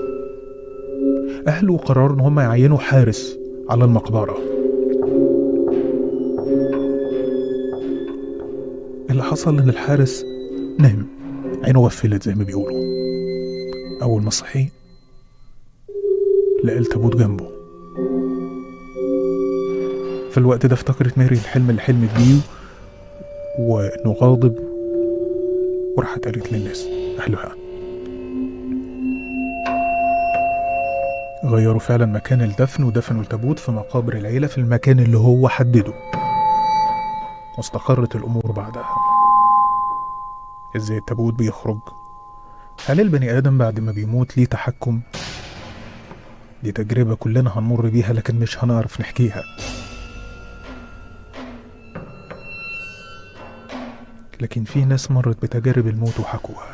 أهله قرروا إن هم يعينوا حارس على المقبرة اللي حصل إن الحارس نام عينه وفلت زي ما بيقولوا أول ما صحي لقى التابوت جنبه في الوقت ده افتكرت ماري الحلم اللي حلمت بيه وإنه غاضب وراحت قالت للناس أهلها غيروا فعلا مكان الدفن ودفنوا التابوت في مقابر العيلة في المكان اللي هو حدده واستقرت الأمور بعدها ازاي التابوت بيخرج هل البني آدم بعد ما بيموت ليه تحكم دي تجربة كلنا هنمر بيها لكن مش هنعرف نحكيها لكن في ناس مرت بتجارب الموت وحكوها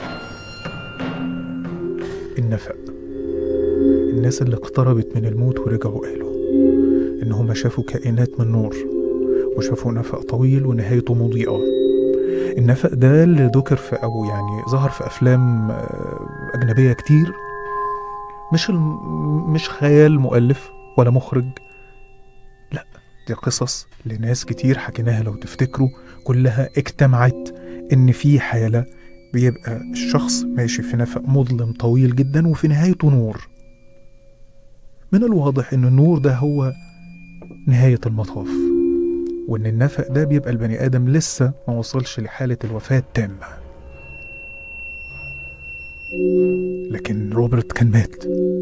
النفق الناس اللي اقتربت من الموت ورجعوا قالوا إن هما شافوا كائنات من نور وشافوا نفق طويل ونهايته مضيئة النفق ده اللي ذكر في أو يعني ظهر في أفلام آه، أجنبية كتير مش الم... مش خيال مؤلف ولا مخرج لا دي قصص لناس كتير حكيناها لو تفتكروا كلها اجتمعت ان في حالة بيبقى الشخص ماشي في نفق مظلم طويل جدا وفي نهايته نور من الواضح ان النور ده هو نهاية المطاف وان النفق ده بيبقى البني ادم لسه ما وصلش لحالة الوفاة التامة لكن روبرت كان مات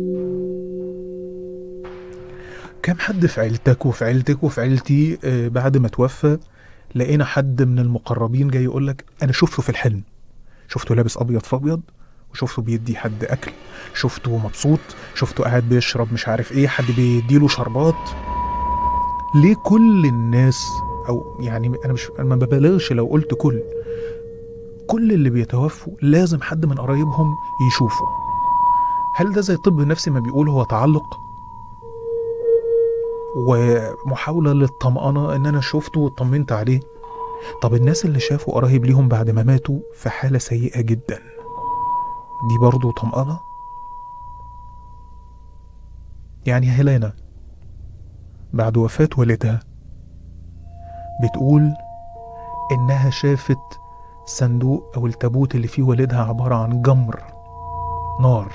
كام حد في عيلتك وفي عيلتك وفي عيلتي آه، بعد ما توفى لقينا حد من المقربين جاي يقول لك انا شفته في الحلم شفته لابس ابيض في ابيض وشفته بيدي حد اكل شفته مبسوط شفته قاعد بيشرب مش عارف ايه حد بيديله شربات ليه كل الناس او يعني انا مش انا ما ببالغش لو قلت كل كل اللي بيتوفوا لازم حد من قرايبهم يشوفه هل ده زي الطب النفسي ما بيقول هو تعلق ومحاولة للطمأنة إن أنا شفته واطمنت عليه طب الناس اللي شافوا قرايب ليهم بعد ما ماتوا في حالة سيئة جدا دي برضه طمأنة يعني هيلانا بعد وفاة والدها بتقول إنها شافت صندوق أو التابوت اللي فيه والدها عبارة عن جمر نار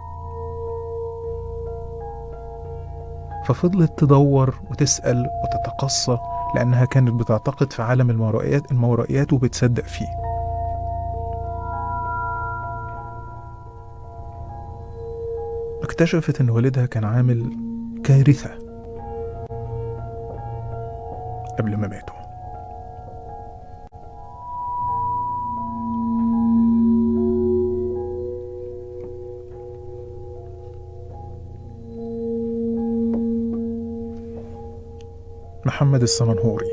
ففضلت تدور وتسأل وتتقصى لأنها كانت بتعتقد في عالم المورائيات المورائيات وبتصدق فيه اكتشفت إن والدها كان عامل كارثة قبل ما ماتوا محمد السمنهوري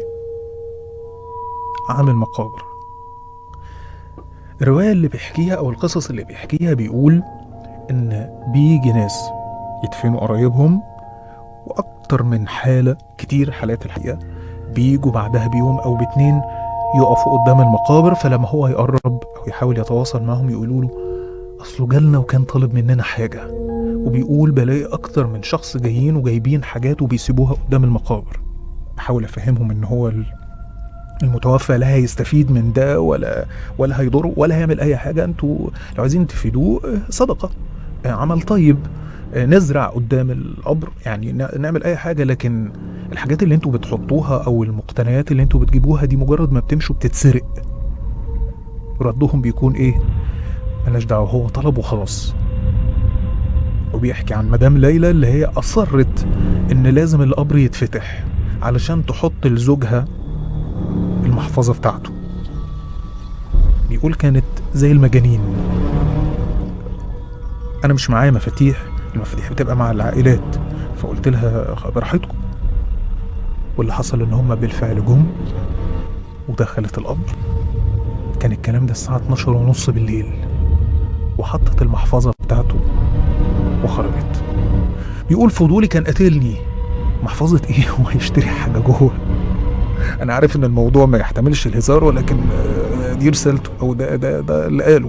عامل مقابر الرواية اللي بيحكيها أو القصص اللي بيحكيها بيقول إن بيجي ناس يدفنوا قرايبهم وأكتر من حالة كتير حالات الحقيقة بيجوا بعدها بيوم أو باتنين يقفوا قدام المقابر فلما هو يقرب أو يحاول يتواصل معهم يقولوا له أصله جالنا وكان طالب مننا حاجة وبيقول بلاقي أكتر من شخص جايين وجايبين حاجات وبيسيبوها قدام المقابر بحاول افهمهم ان هو ال- المتوفى لا هيستفيد من ده ولا ولا هيضره ولا هيعمل اي حاجه انتوا لو عايزين تفيدوه آه، صدقه آه، عمل طيب آه، نزرع قدام القبر يعني ن- نعمل اي حاجه لكن الحاجات اللي انتوا بتحطوها او المقتنيات اللي انتوا بتجيبوها دي مجرد ما بتمشوا بتتسرق ردهم بيكون ايه ملناش دعوه هو طلب وخلاص وبيحكي عن مدام ليلى اللي هي اصرت ان لازم القبر يتفتح علشان تحط لزوجها المحفظة بتاعته بيقول كانت زي المجانين انا مش معايا مفاتيح المفاتيح بتبقى مع العائلات فقلت لها "خ- براحتكم واللي حصل ان هم بالفعل جم ودخلت القبر كان الكلام ده الساعة 12 ونص بالليل وحطت المحفظة بتاعته وخرجت بيقول فضولي كان قاتلني محفظة ايه هو هيشتري حاجة جوه انا عارف ان الموضوع ما يحتملش الهزار ولكن آه، دي رسالته او ده ده ده اللي قاله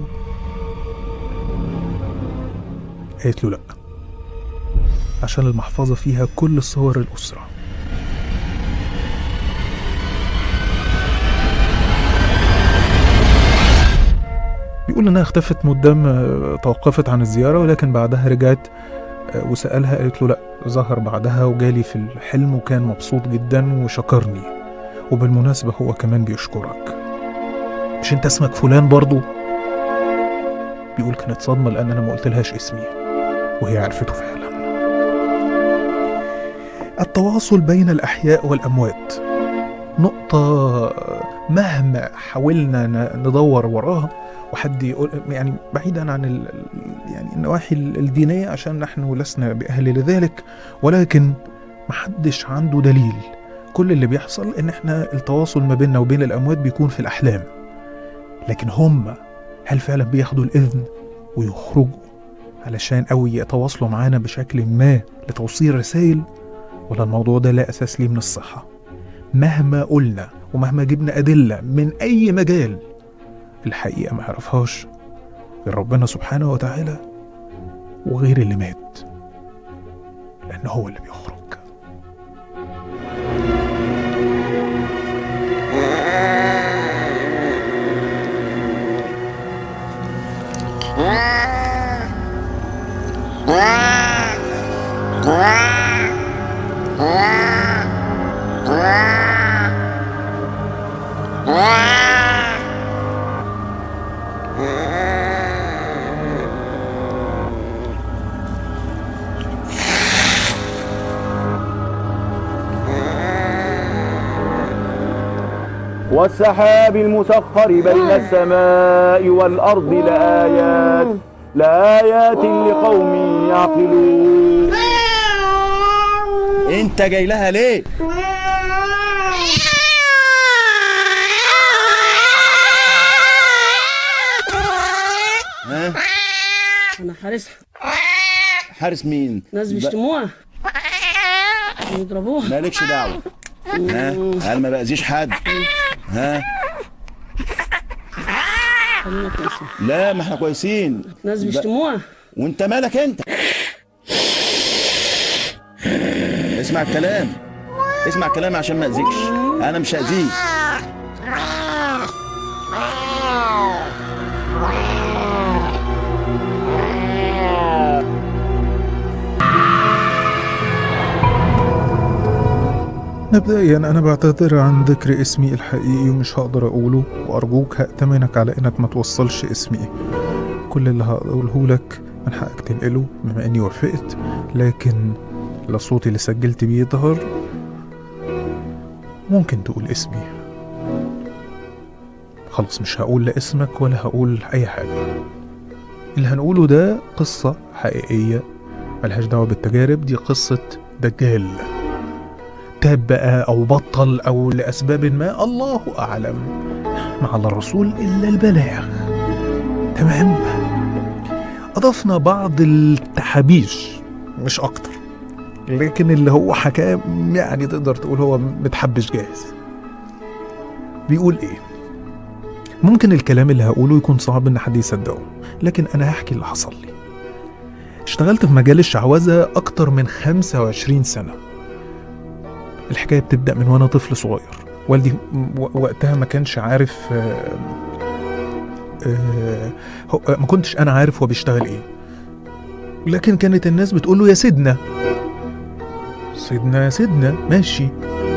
قالت له لا عشان المحفظة فيها كل صور الأسرة بيقول انها اختفت مدة ما توقفت عن الزيارة ولكن بعدها رجعت آه، وسألها قالت له لا ظهر بعدها وجالي في الحلم وكان مبسوط جدا وشكرني وبالمناسبة هو كمان بيشكرك مش انت اسمك فلان برضو بيقول كانت صدمة لأن أنا ما قلتلهاش اسمي وهي عرفته فعلا التواصل بين الأحياء والأموات نقطة مهما حاولنا ن- ندور وراها وحد يقول يعني بعيدا عن ال يعني النواحي الدينية عشان نحن لسنا بأهل لذلك ولكن محدش عنده دليل كل اللي بيحصل ان احنا التواصل ما بيننا وبين الاموات بيكون في الاحلام لكن هم هل فعلا بياخدوا الاذن ويخرجوا علشان او يتواصلوا معانا بشكل ما لتوصيل رسائل ولا الموضوع ده لا اساس ليه من الصحه مهما قلنا ومهما جبنا ادله من اي مجال الحقيقه ما يعرفهاش غير ربنا سبحانه وتعالى وغير اللي مات لان هو اللي بيخرج
والسحاب المسخر بين السماء والأرض لآيات لآيات لقوم يعقلون
انت جاي لها ليه ها
انا حارسها
حارس مين
ناس
ب-
بيشتموها بيضربوها
مالكش دعوه ها هل ما بأذيش حد ها
خلينا كويسين
لا ما احنا كويسين
ناس
ب-
بيشتموها
وانت مالك انت اسمع الكلام اسمع الكلام عشان ما اذيكش انا مش هاذيك
مبدئيا أنا بعتذر عن ذكر اسمي الحقيقي ومش هقدر أقوله وأرجوك هأتمنك على إنك ما توصلش اسمي كل اللي هقوله لك من حقك تنقله بما إني وافقت لكن لا صوتي اللي سجلت بيه يظهر ممكن تقول اسمي خلاص مش هقول لا اسمك ولا هقول أي حاجة اللي هنقوله ده قصة حقيقية ملهاش دعوة بالتجارب دي قصة دجال تاب بقى أو بطل أو لأسباب ما الله أعلم ما على الرسول إلا البلاغ تمام أضفنا بعض التحابيش مش أكتر لكن اللي هو حكاه يعني تقدر تقول هو متحبش جاهز بيقول إيه ممكن الكلام اللي هقوله يكون صعب إن حد يصدقه لكن أنا هحكي اللي حصل لي اشتغلت في مجال الشعوذة أكتر من 25 سنة الحكايه بتبدا من وانا طفل صغير والدي و- وقتها ما كانش عارف آه، آه، هو- ما كنتش انا عارف هو بيشتغل ايه لكن كانت الناس بتقول له يا سيدنا سيدنا سيدنا ماشي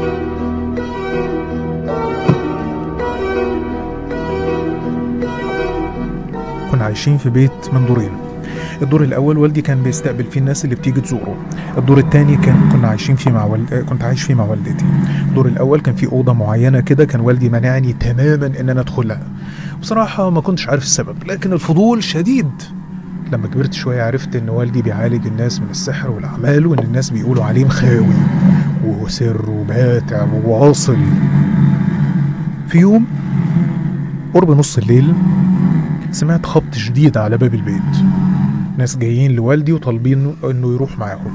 كنا عايشين في بيت من دورين الدور الاول والدي كان بيستقبل فيه الناس اللي بتيجي تزوره الدور الثاني كان كنا عايشين فيه مع والد... كنت عايش فيه مع والدتي الدور الاول كان فيه اوضه معينه كده كان والدي منعني تماما ان انا ادخلها بصراحه ما كنتش عارف السبب لكن الفضول شديد لما كبرت شوية عرفت إن والدي بيعالج الناس من السحر والأعمال وإن الناس بيقولوا عليه مخاوي وسر وباتع وواصل في يوم قرب نص الليل سمعت خبط شديد على باب البيت ناس جايين لوالدي وطالبين انه يروح معاهم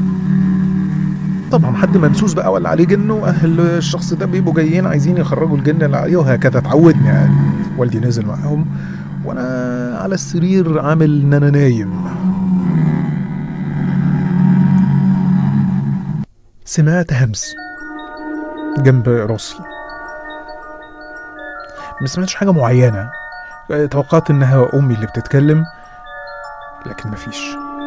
طبعا حد ممسوس بقى ولا عليه جن واهل الشخص ده بيبقوا جايين عايزين يخرجوا الجن اللي عليه وهكذا اتعودنا يعني والدي نزل معاهم وانا على السرير عامل ان انا نايم سمعت همس جنب راسي ما سمعتش حاجة معينة توقعت انها امي اللي بتتكلم لكن مفيش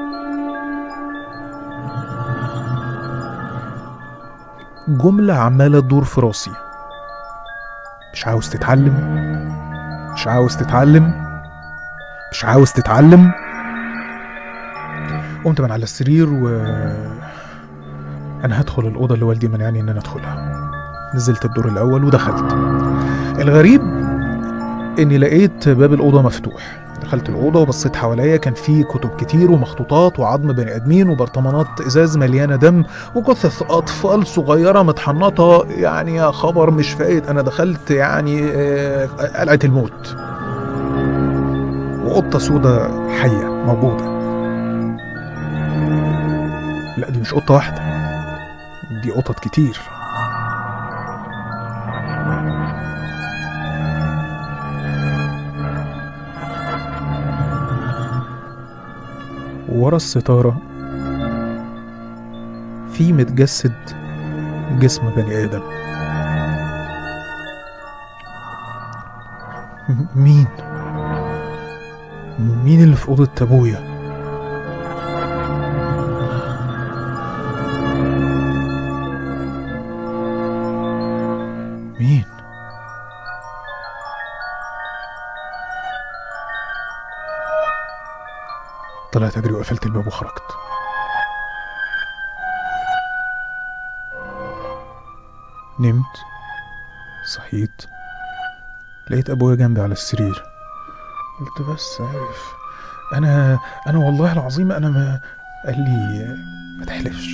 جملة عمالة تدور في راسي مش عاوز تتعلم مش عاوز تتعلم مش عاوز تتعلم قمت من على السرير و انا هدخل الاوضه اللي والدي منعني ان انا ادخلها نزلت الدور الاول ودخلت الغريب اني لقيت باب الاوضه مفتوح دخلت الاوضه وبصيت حواليا كان في كتب كتير ومخطوطات وعظم بني ادمين وبرطمانات ازاز مليانه دم وجثث اطفال صغيره متحنطه يعني يا خبر مش فايت انا دخلت يعني آه، قلعه الموت وقطه سودة حيه موجوده لا دي مش قطه واحده دي قطط كتير ورا الستارة في متجسد جسم بني آدم م- مين؟ مين اللي في أوضة أبويا؟ مين؟ طلعت أجري وقفلت الباب وخرجت نمت صحيت لقيت أبويا جنبي على السرير قلت بس عارف أنا أنا والله العظيم أنا ما قال لي ما تحلفش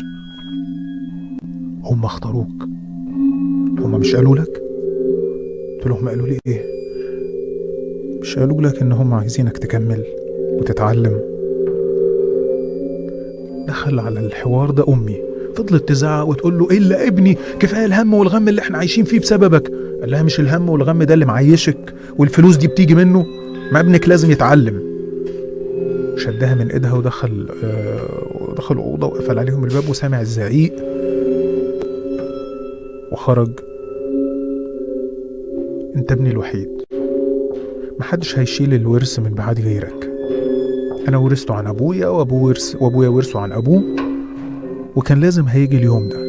هم اختاروك هم مش قالوا لك قلت لهم قالوا لي ايه مش قالوا لك ان هم عايزينك تكمل وتتعلم دخل على الحوار ده امي فضلت تزعق وتقول له الا ابني كفايه الهم والغم اللي احنا عايشين فيه بسببك قال لها مش الهم والغم ده اللي معيشك والفلوس دي بتيجي منه ما ابنك لازم يتعلم شدها من ايدها ودخل آه ودخل الاوضه وقفل عليهم الباب وسامع الزعيق وخرج انت ابني الوحيد محدش هيشيل الورث من بعد غيرك انا ورثته عن ابويا وابوه ورث وابويا ورثه عن ابوه وكان لازم هيجي اليوم ده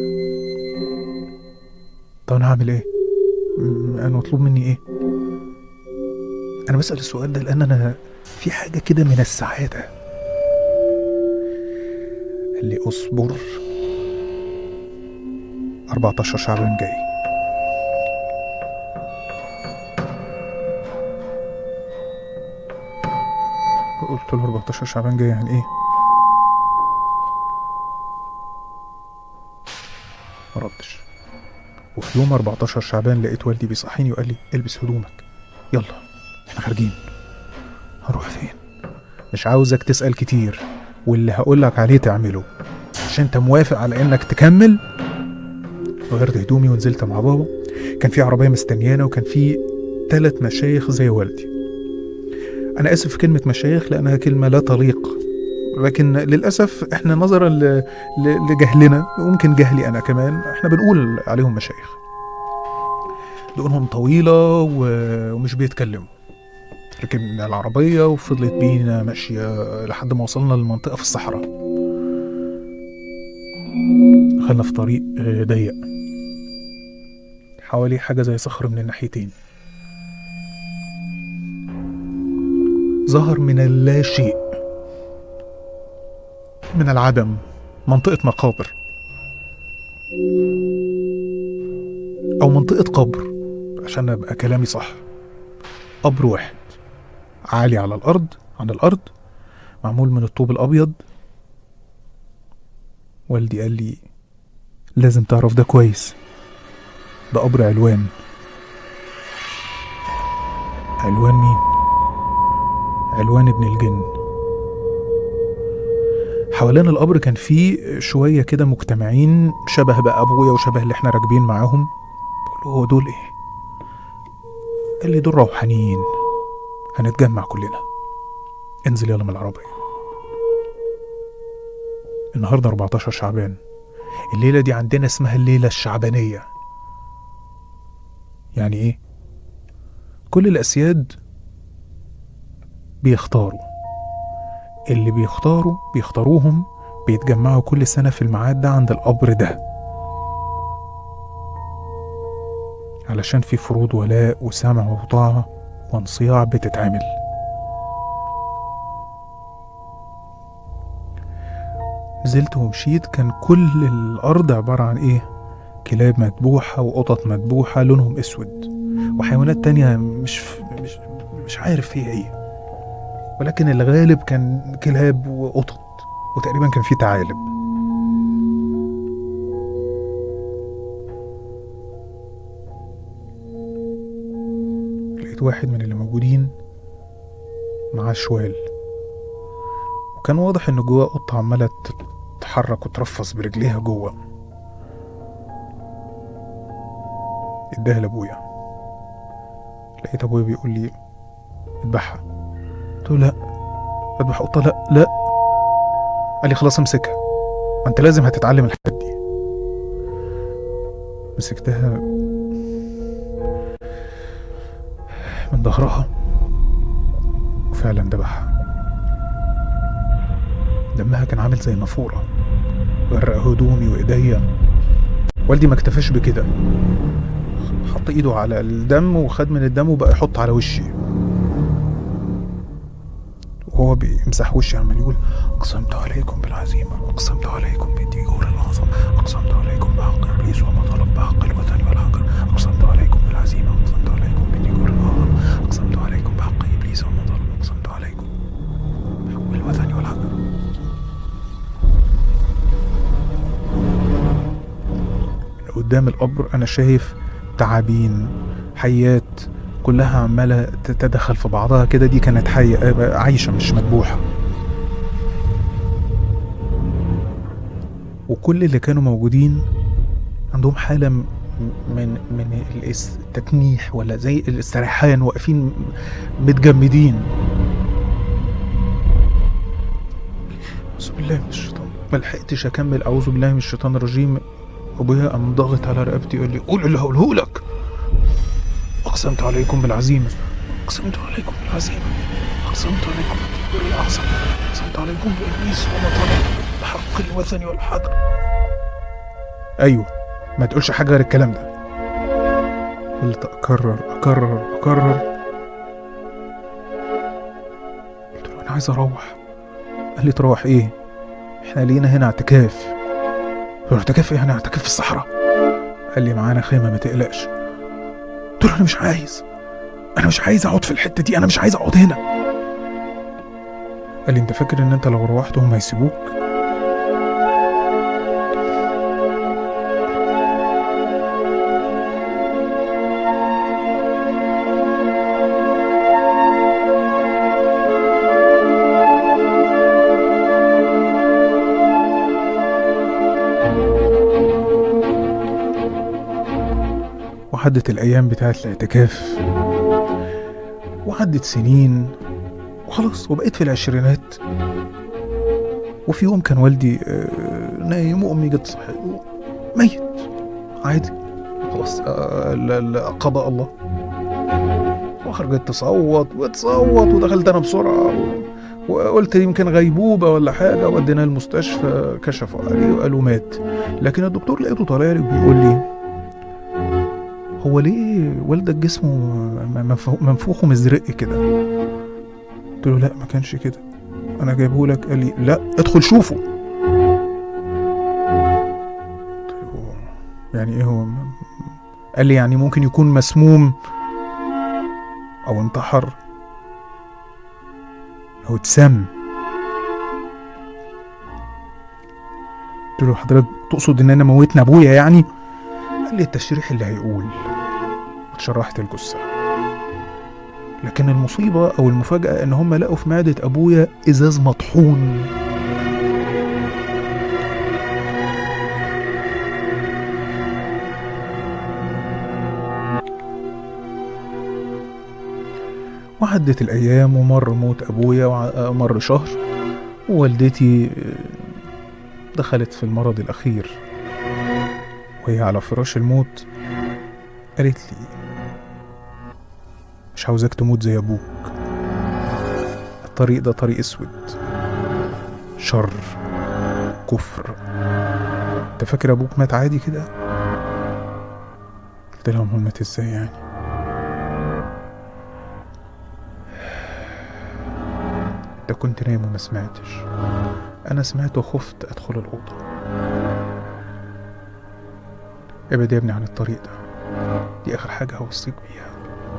طب انا هعمل ايه م- انا مطلوب مني ايه انا بسأل السؤال ده لان انا في حاجة كده من السعادة قال لي اصبر 14 شعبان جاي قلت له 14 شعبان جاي يعني ايه ما ردش وفي يوم 14 شعبان لقيت والدي بيصحيني وقال لي البس هدومك يلا احنا خارجين هروح فين مش عاوزك تسأل كتير واللي هقولك عليه تعمله عشان انت موافق على انك تكمل غيرت هدومي ونزلت مع بابا كان في عربية مستنيانا وكان في ثلاث مشايخ زي والدي أنا آسف في كلمة مشايخ لأنها كلمة لا تليق لكن للأسف إحنا نظرا ل- ل- لجهلنا وممكن جهلي أنا كمان إحنا بنقول عليهم مشايخ دقنهم طويلة و- ومش بيتكلموا ركبنا العربية وفضلت بينا ماشية لحد ما وصلنا للمنطقة في الصحراء دخلنا في طريق آه، ضيق حوالي حاجة زي صخر من الناحيتين ظهر من اللا شيء من العدم منطقة مقابر أو منطقة قبر عشان أبقى كلامي صح قبر واحد عالي على الأرض عن الأرض معمول من الطوب الابيض والدي قال لي لازم تعرف ده كويس ده قبر علوان علوان مين علوان ابن الجن حوالين القبر كان فيه شوية كده مجتمعين شبه بقى أبويا وشبه اللي احنا راكبين معاهم بقول له هو دول ايه قال لي دول روحانيين هنتجمع كلنا انزل يلا من العربية النهاردة 14 شعبان الليلة دي عندنا اسمها الليلة الشعبانية يعني ايه كل الأسياد بيختاروا اللي بيختاروا بيختاروهم بيتجمعوا كل سنة في الميعاد ده عند القبر ده علشان في فروض ولاء وسمع وطاعة وانصياع بتتعمل نزلت ومشيت كان كل الأرض عبارة عن إيه؟ كلاب مذبوحة وقطط مذبوحة لونهم أسود وحيوانات تانية مش مش مش عارف هي إيه ولكن الغالب كان كلاب وقطط وتقريبا كان في ثعالب لقيت واحد من اللي موجودين معاه شوال وكان واضح ان جواه قطة عمالة تتحرك وترفص برجليها جوه اداها لابويا لقيت ابويا بيقول لي اذبحها قلت له لا اذبح قطة لا لا قال لي خلاص امسكها ما انت لازم هتتعلم الحاجات دي مسكتها من ظهرها وفعلا ذبحها دمها كان عامل زي النافورة غرق هدومي وايديا والدي ما اكتفاش بكده حط ايده على الدم وخد من الدم وبقى يحط على وشي وهو بيمسح وشي عمال يقول اقسمت عليكم بالعزيمه اقسمت عليكم بالديجور الاعظم اقسمت عليكم بحق ابليس وما طلب بحق الوثن والحجر اقسمت عليكم بالعزيمه اقسمت عليكم بالديجور الاعظم اقسمت عليكم بحق ابليس وما طلب اقسمت عليكم بحق الوثن والحجر قدام القبر انا شايف تعابين حيات كلها عمالة تتدخل في بعضها كده دي كانت حية عايشة مش مذبوحة وكل اللي كانوا موجودين عندهم حالة م- من من الاس- التتنيح ولا زي الاستريحان واقفين متجمدين أعوذ بالله من الشيطان ما لحقتش أكمل أعوذ بالله من الشيطان الرجيم أبويا قام ضاغط على رقبتي يقول لي قول اللي هقوله لك أقسمت عليكم بالعزيمة أقسمت عليكم بالعزيمة أقسمت عليكم بالدبر الأعظم أقسمت عليكم بإبليس وما طلب بحق الوثن والحجر أيوه ما تقولش حاجة غير الكلام ده قلت أكرر أكرر أكرر قلت له أنا عايز أروح قال لي تروح إيه؟ إحنا لينا هنا اعتكاف قلت له اعتكاف إيه؟ أنا اعتكاف في الصحراء قال لي معانا خيمة ما تقلقش قلت له انا مش عايز انا مش عايز اقعد في الحته دي انا مش عايز اقعد هنا قال لي انت فاكر ان انت لو روحت هم هيسيبوك وعدت الأيام بتاعت الاعتكاف وعدت سنين وخلاص وبقيت في العشرينات وفي يوم كان والدي آه، نايم وأمي جت صحيت ميت عادي خلاص آه، لا- لا، قضاء الله وخرجت تصوت وتصوت ودخلت أنا بسرعة و- وقلت يمكن غيبوبة ولا حاجة وديناه المستشفى كشفوا عليه وقالوا مات لكن الدكتور لقيته طالع لي وبيقول لي هو ليه والدك جسمه م- منفو- منفوخ ومزرق كده قلت له لا ما كانش كده انا جايبه لك قال لي لا ادخل شوفه قلت له يعني ايه هو م- قال لي يعني ممكن يكون مسموم او انتحر او اتسم قلت له حضرتك تقصد ان انا موتنا ابويا يعني قال لي التشريح اللي هيقول اتشرحت الجثه لكن المصيبه او المفاجاه ان هم لقوا في معده ابويا ازاز مطحون وعدت الأيام ومر موت أبويا ومر شهر ووالدتي دخلت في المرض الأخير وهي على فراش الموت قالت لي مش عاوزاك تموت زي أبوك الطريق ده طريق أسود شر كفر انت فاكر أبوك مات عادي كده قلت لهم هو مات ازاي يعني انت كنت نايم وما سمعتش انا سمعت وخفت ادخل الاوضه ابعد يا ابني عن الطريق ده دي اخر حاجه هوصيك بيها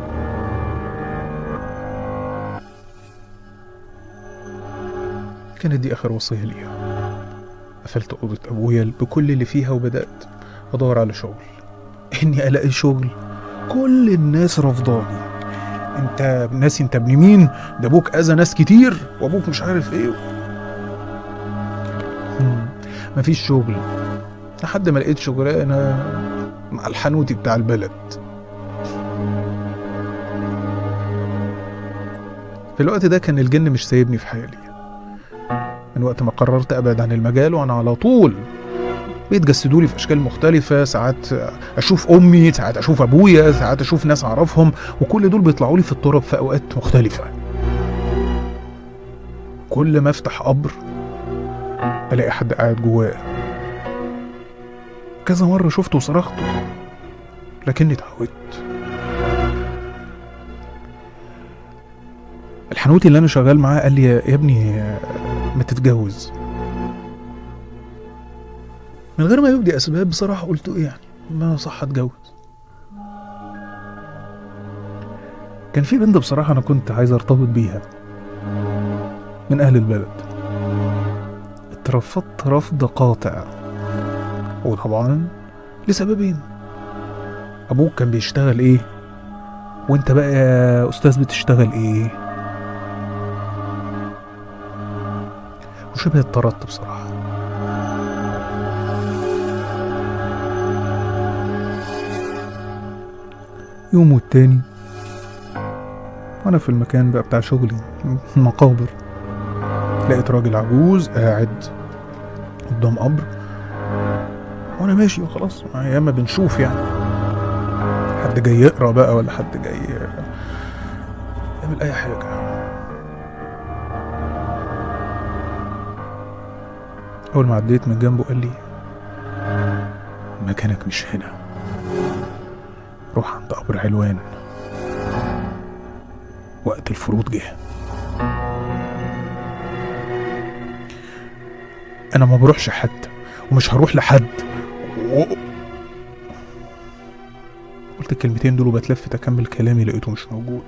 كانت دي اخر وصيه ليها قفلت اوضه ابويا بكل اللي فيها وبدات ادور على شغل اني الاقي شغل كل الناس رفضاني انت ناسي انت ابن مين ده ابوك اذى ناس كتير وابوك مش عارف ايه مم. مفيش شغل لحد ما لقيت شغلانه مع الحنوتي بتاع البلد في الوقت ده كان الجن مش سايبني في حالي من وقت ما قررت ابعد عن المجال وانا على طول بيتجسدوا لي في اشكال مختلفه ساعات اشوف امي ساعات اشوف ابويا ساعات اشوف ناس اعرفهم وكل دول بيطلعوا لي في التراب في اوقات مختلفه كل ما افتح قبر الاقي حد قاعد جواه كذا مره شفته وصرخت لكني اتعودت الحنوتي اللي انا شغال معاه قال لي يا ابني ما تتجوز من غير ما يبدي اسباب بصراحه قلت ايه يعني ما صح اتجوز كان في بنت بصراحه انا كنت عايز ارتبط بيها من اهل البلد اترفضت رفض قاطع وطبعا لسببين ابوك كان بيشتغل ايه وانت بقى يا استاذ بتشتغل ايه وشبه اتطردت بصراحه يوم والتاني وانا في المكان بقى بتاع شغلي مقابر لقيت راجل عجوز قاعد قدام قبر وانا ماشي وخلاص ياما بنشوف يعني حد جاي يقرا بقى ولا حد جاي يعمل اي حاجه اول ما عديت من جنبه قال لي مكانك مش هنا روح عند قبر علوان وقت الفروض جه انا ما بروحش حد ومش هروح لحد و... قلت الكلمتين دول وبتلفت اكمل كلامي لقيته مش موجود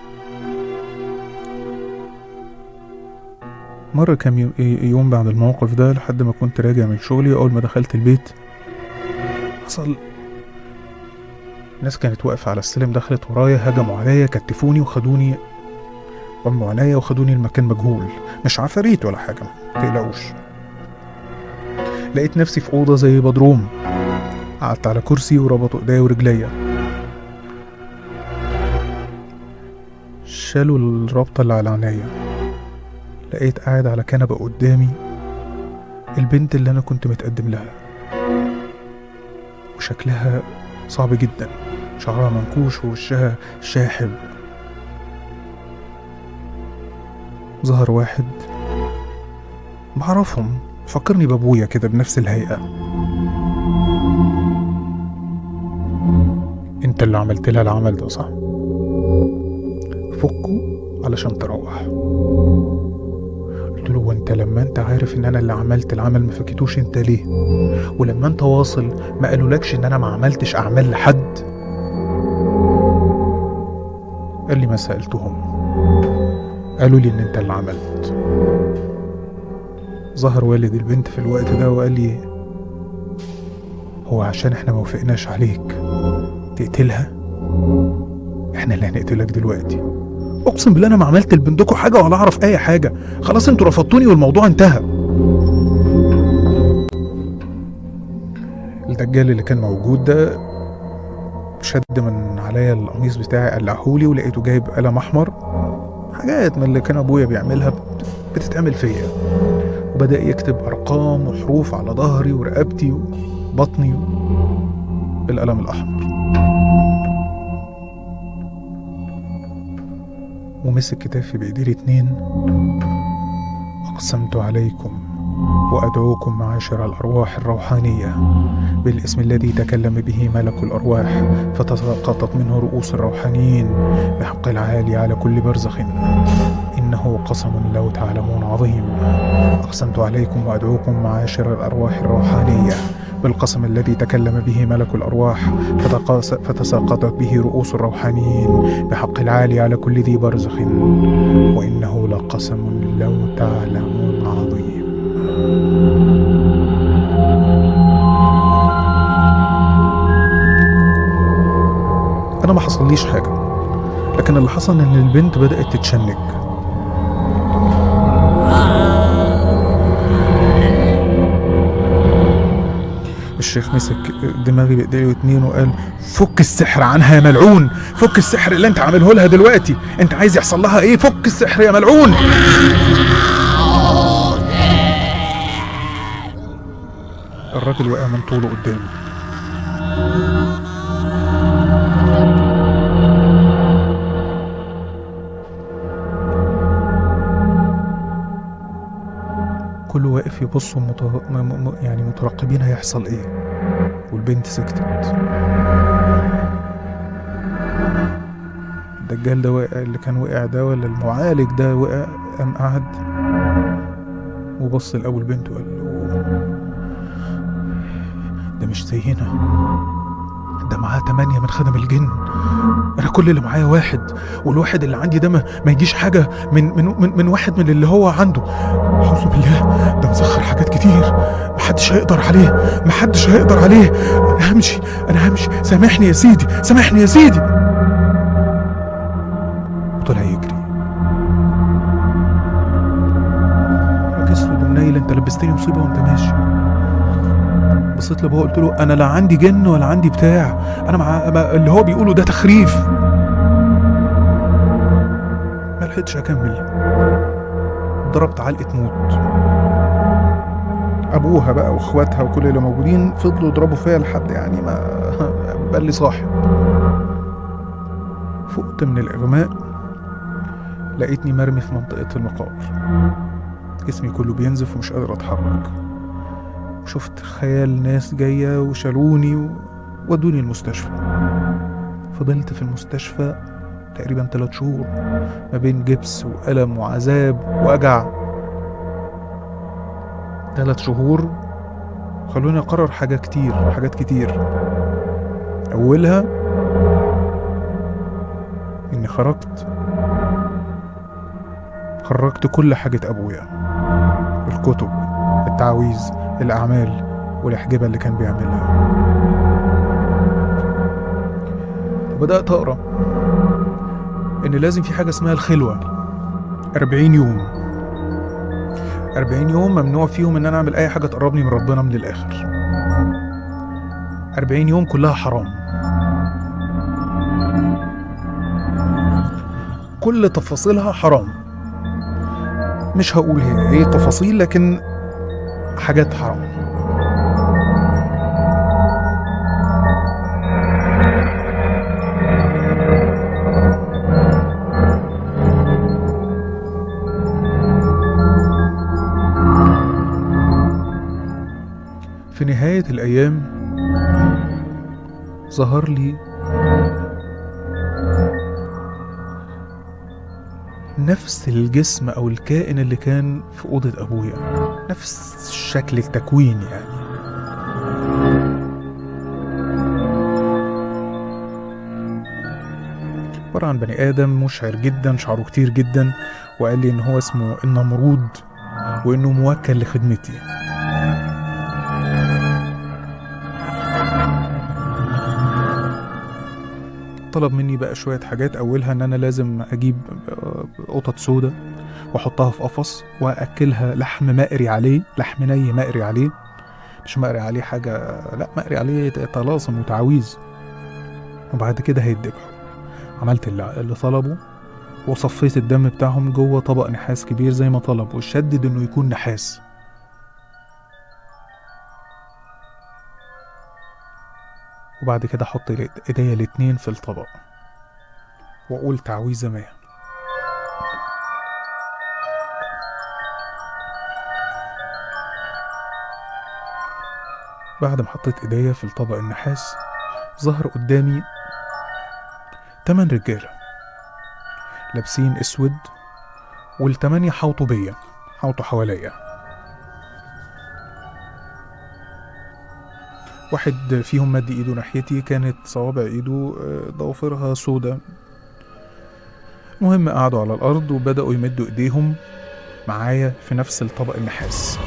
مرة كام يوم- يوم بعد الموقف ده لحد ما كنت راجع من شغلي أول ما دخلت البيت حصل ناس كانت واقفة على السلم دخلت ورايا هجموا عليا كتفوني وخدوني ضموا عينيا وخدوني المكان مجهول مش عفاريت ولا حاجة متقلقوش لقيت نفسي في أوضة زي بدروم قعدت على كرسي وربطوا ايديا ورجليا شالوا الرابطة اللي على عينيا لقيت قاعد على كنبة قدامي البنت اللي أنا كنت متقدم لها وشكلها صعب جدا شعرها منكوش ووشها شاحب ظهر واحد بعرفهم فكرني بابويا كده بنفس الهيئة انت اللي عملت لها العمل ده صح فكه علشان تروح قلت له وانت لما انت عارف ان انا اللي عملت العمل ما فكيتوش انت ليه ولما انت واصل ما قالولكش ان انا ما عملتش اعمال لحد قال لي ما سألتهم قالوا لي ان انت اللي عملت ظهر والد البنت في الوقت ده وقال لي هو عشان احنا ما وافقناش عليك تقتلها احنا اللي هنقتلك دلوقتي اقسم بالله انا ما عملت لبنتكم حاجه ولا اعرف اي حاجه خلاص انتوا رفضتوني والموضوع انتهى الدجال اللي كان موجود ده شد من عليا القميص بتاعي قلعهولي ولقيته جايب قلم احمر حاجات من اللي كان ابويا بيعملها بت- بتتعمل فيا وبدا يكتب ارقام وحروف على ظهري ورقبتي وبطني بالقلم الاحمر ومسك كتافي بايديه الاتنين اقسمت عليكم وادعوكم معاشر الارواح الروحانيه بالاسم الذي تكلم به ملك الارواح فتساقطت منه رؤوس الروحانيين بحق العالي على كل برزخ انه قسم لو تعلمون عظيم اقسمت عليكم وادعوكم معاشر الارواح الروحانيه بالقسم الذي تكلم به ملك الارواح فتقاس فتساقطت به رؤوس الروحانيين بحق العالي على كل ذي برزخ وانه لقسم لو تعلمون عظيم انا ما حصليش حاجه لكن اللي حصل ان البنت بدات تتشنج الشيخ مسك دماغي بايديه الاتنين وقال فك السحر عنها يا ملعون فك السحر اللي انت عامله لها دلوقتي انت عايز يحصل لها ايه فك السحر يا ملعون الراجل وقع من طوله قدامي كله واقف يبص ومت... م... م... يعني مترقبين هيحصل ايه والبنت سكتت الدجال ده وقع اللي كان وقع ده ولا المعالج ده وقع قام قعد وبص لأول بنت وقال له ده مش زينا ده معاه تمانية من خدم الجن انا كل اللي معايا واحد والواحد اللي عندي ده ما, ما يجيش حاجه من من من, من واحد من اللي هو عنده اعوذ بالله ده مسخر حاجات كتير محدش هيقدر عليه محدش هيقدر عليه انا همشي انا همشي سامحني يا سيدي سامحني يا سيدي وطلع يجري راجل اسود ومنيل انت لبستني مصيبه وانت ماشي بصيت لابوه قلت له انا لا عندي جن ولا عندي بتاع انا مع ما- اللي هو بيقوله ده تخريف ما لحقتش اكمل ضربت علقه موت ابوها بقى واخواتها وكل اللي موجودين فضلوا يضربوا فيا لحد يعني ما بقى لي صاحب فقت من الاغماء لقيتني مرمي في منطقه المقابر جسمي كله بينزف ومش قادر اتحرك شفت خيال ناس جاية وشالوني وودوني المستشفى فضلت في المستشفى تقريبا ثلاث شهور ما بين جبس وألم وعذاب ووجع ثلاث شهور خلوني أقرر حاجات كتير حاجات كتير أولها إني خرجت خرجت كل حاجة أبويا الكتب التعاويذ الأعمال والأحجبة اللي كان بيعملها وبدأت أقرأ إن لازم في حاجة اسمها الخلوة أربعين يوم أربعين يوم ممنوع فيهم إن أنا أعمل أي حاجة تقربني من ربنا من الآخر أربعين يوم كلها حرام كل تفاصيلها حرام مش هقول هي ايه تفاصيل لكن حاجات حرام في نهاية الأيام ظهر لي نفس الجسم أو الكائن اللي كان في أوضة أبويا نفس شكل التكوين يعني عبارة عن بني آدم مشعر جدا شعره كتير جدا وقال لي إن هو اسمه النمرود وإنه موكل لخدمتي طلب مني بقى شوية حاجات أولها إن أنا لازم أجيب آه، قطط سودة وأحطها في قفص وأكلها لحم مقري عليه لحم ني مقري عليه مش مقري عليه حاجة لا مقري عليه طلاسم وتعاويذ وبعد كده هيتذبحوا عملت اللي اللي طلبه وصفيت الدم بتاعهم جوه طبق نحاس كبير زي ما طلب وشدد انه يكون نحاس وبعد كده احط ايديا الاتنين في الطبق واقول تعويذه ما بعد ما حطيت ايديا في الطبق النحاس ظهر قدامي تمن رجاله لابسين اسود والتمانية حاوطوا بيا حاوطوا حواليا واحد فيهم مد ايده ناحيتي كانت صوابع ايده آه، ضوافرها سودة المهم قعدوا على الارض وبدأوا يمدوا ايديهم معايا في نفس الطبق النحاس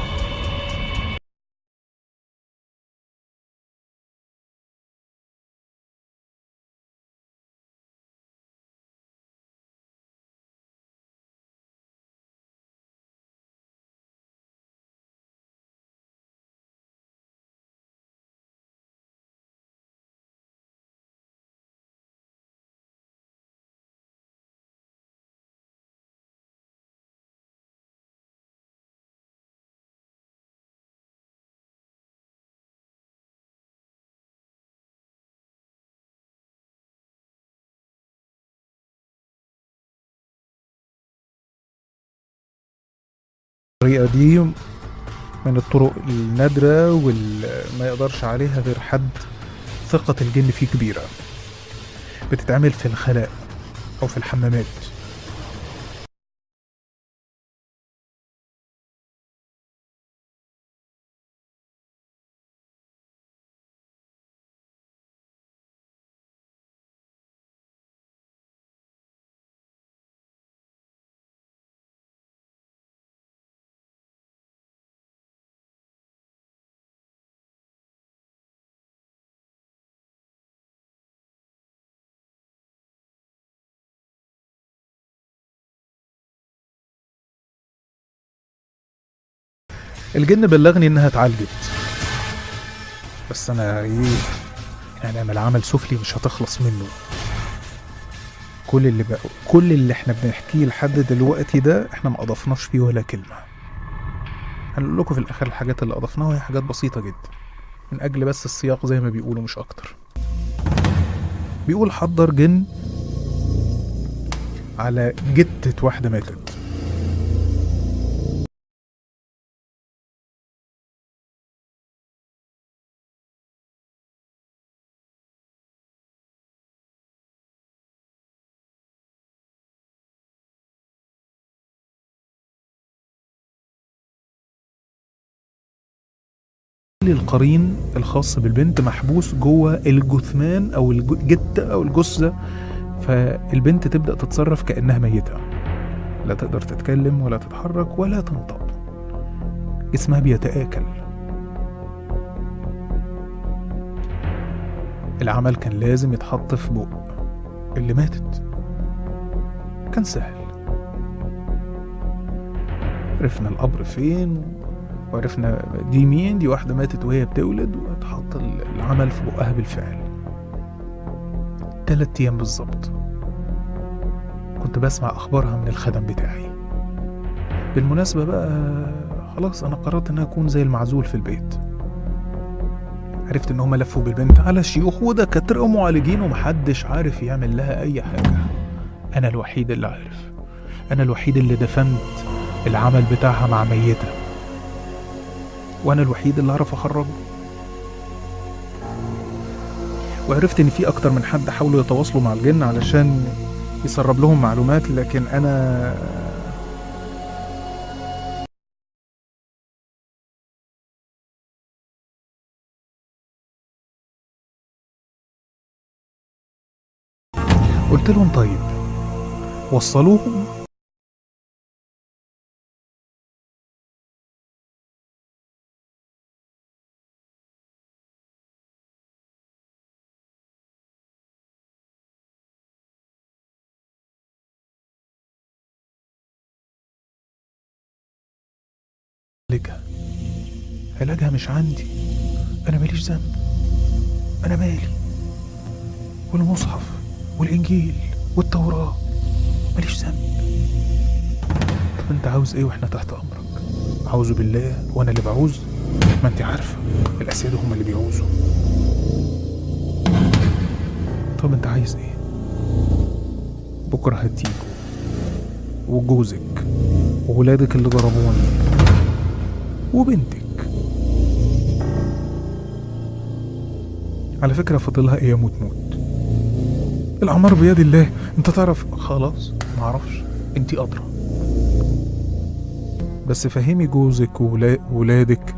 الطريقة دي من الطرق النادرة والما يقدرش عليها غير حد ثقة الجن فيه كبيرة بتتعمل في الخلاء أو في الحمامات الجن بلغني انها اتعالجت بس انا ايه يعني اعمل عمل سفلي مش هتخلص منه كل اللي بقى كل اللي احنا بنحكيه لحد دلوقتي ده احنا ما اضفناش فيه ولا كلمه هنقول لكم في الاخر الحاجات اللي اضفناها هي حاجات بسيطه جدا من اجل بس السياق زي ما بيقولوا مش اكتر بيقول حضر جن على جتة واحدة ماتت القرين الخاص بالبنت محبوس جوه الجثمان او الجتة او الجثة فالبنت تبدأ تتصرف كأنها ميتة لا تقدر تتكلم ولا تتحرك ولا تنطق جسمها بيتآكل العمل كان لازم يتحط في بق اللي ماتت كان سهل عرفنا القبر فين وعرفنا دي مين دي واحدة ماتت وهي بتولد واتحط العمل في بقها بالفعل تلات أيام بالظبط كنت بسمع أخبارها من الخدم بتاعي بالمناسبة بقى خلاص أنا قررت إن أكون زي المعزول في البيت عرفت إن هما لفوا بالبنت على شيوخ ودكاترة ومعالجين ومحدش عارف يعمل لها أي حاجة أنا الوحيد اللي عارف أنا الوحيد اللي دفنت العمل بتاعها مع ميتة وأنا الوحيد اللي أعرف أخرجه وعرفت إن في أكتر من حد حاولوا يتواصلوا مع الجن علشان يسرب لهم معلومات لكن أنا قلت لهم طيب وصلوهم علاجها مش عندي انا ماليش ذنب انا مالي والمصحف والانجيل والتوراه ماليش ذنب طب انت عاوز ايه واحنا تحت امرك عاوزه بالله وانا اللي بعوز ما انت عارفه الاسياد هم اللي بيعوزوا طب انت عايز ايه بكره هتيجوا وجوزك وولادك اللي ضربوني وبنتك على فكرة فاضلها ايام وتموت الأعمار بيد الله انت تعرف خلاص معرفش انت أدرى بس فهمي جوزك وولا- وولادك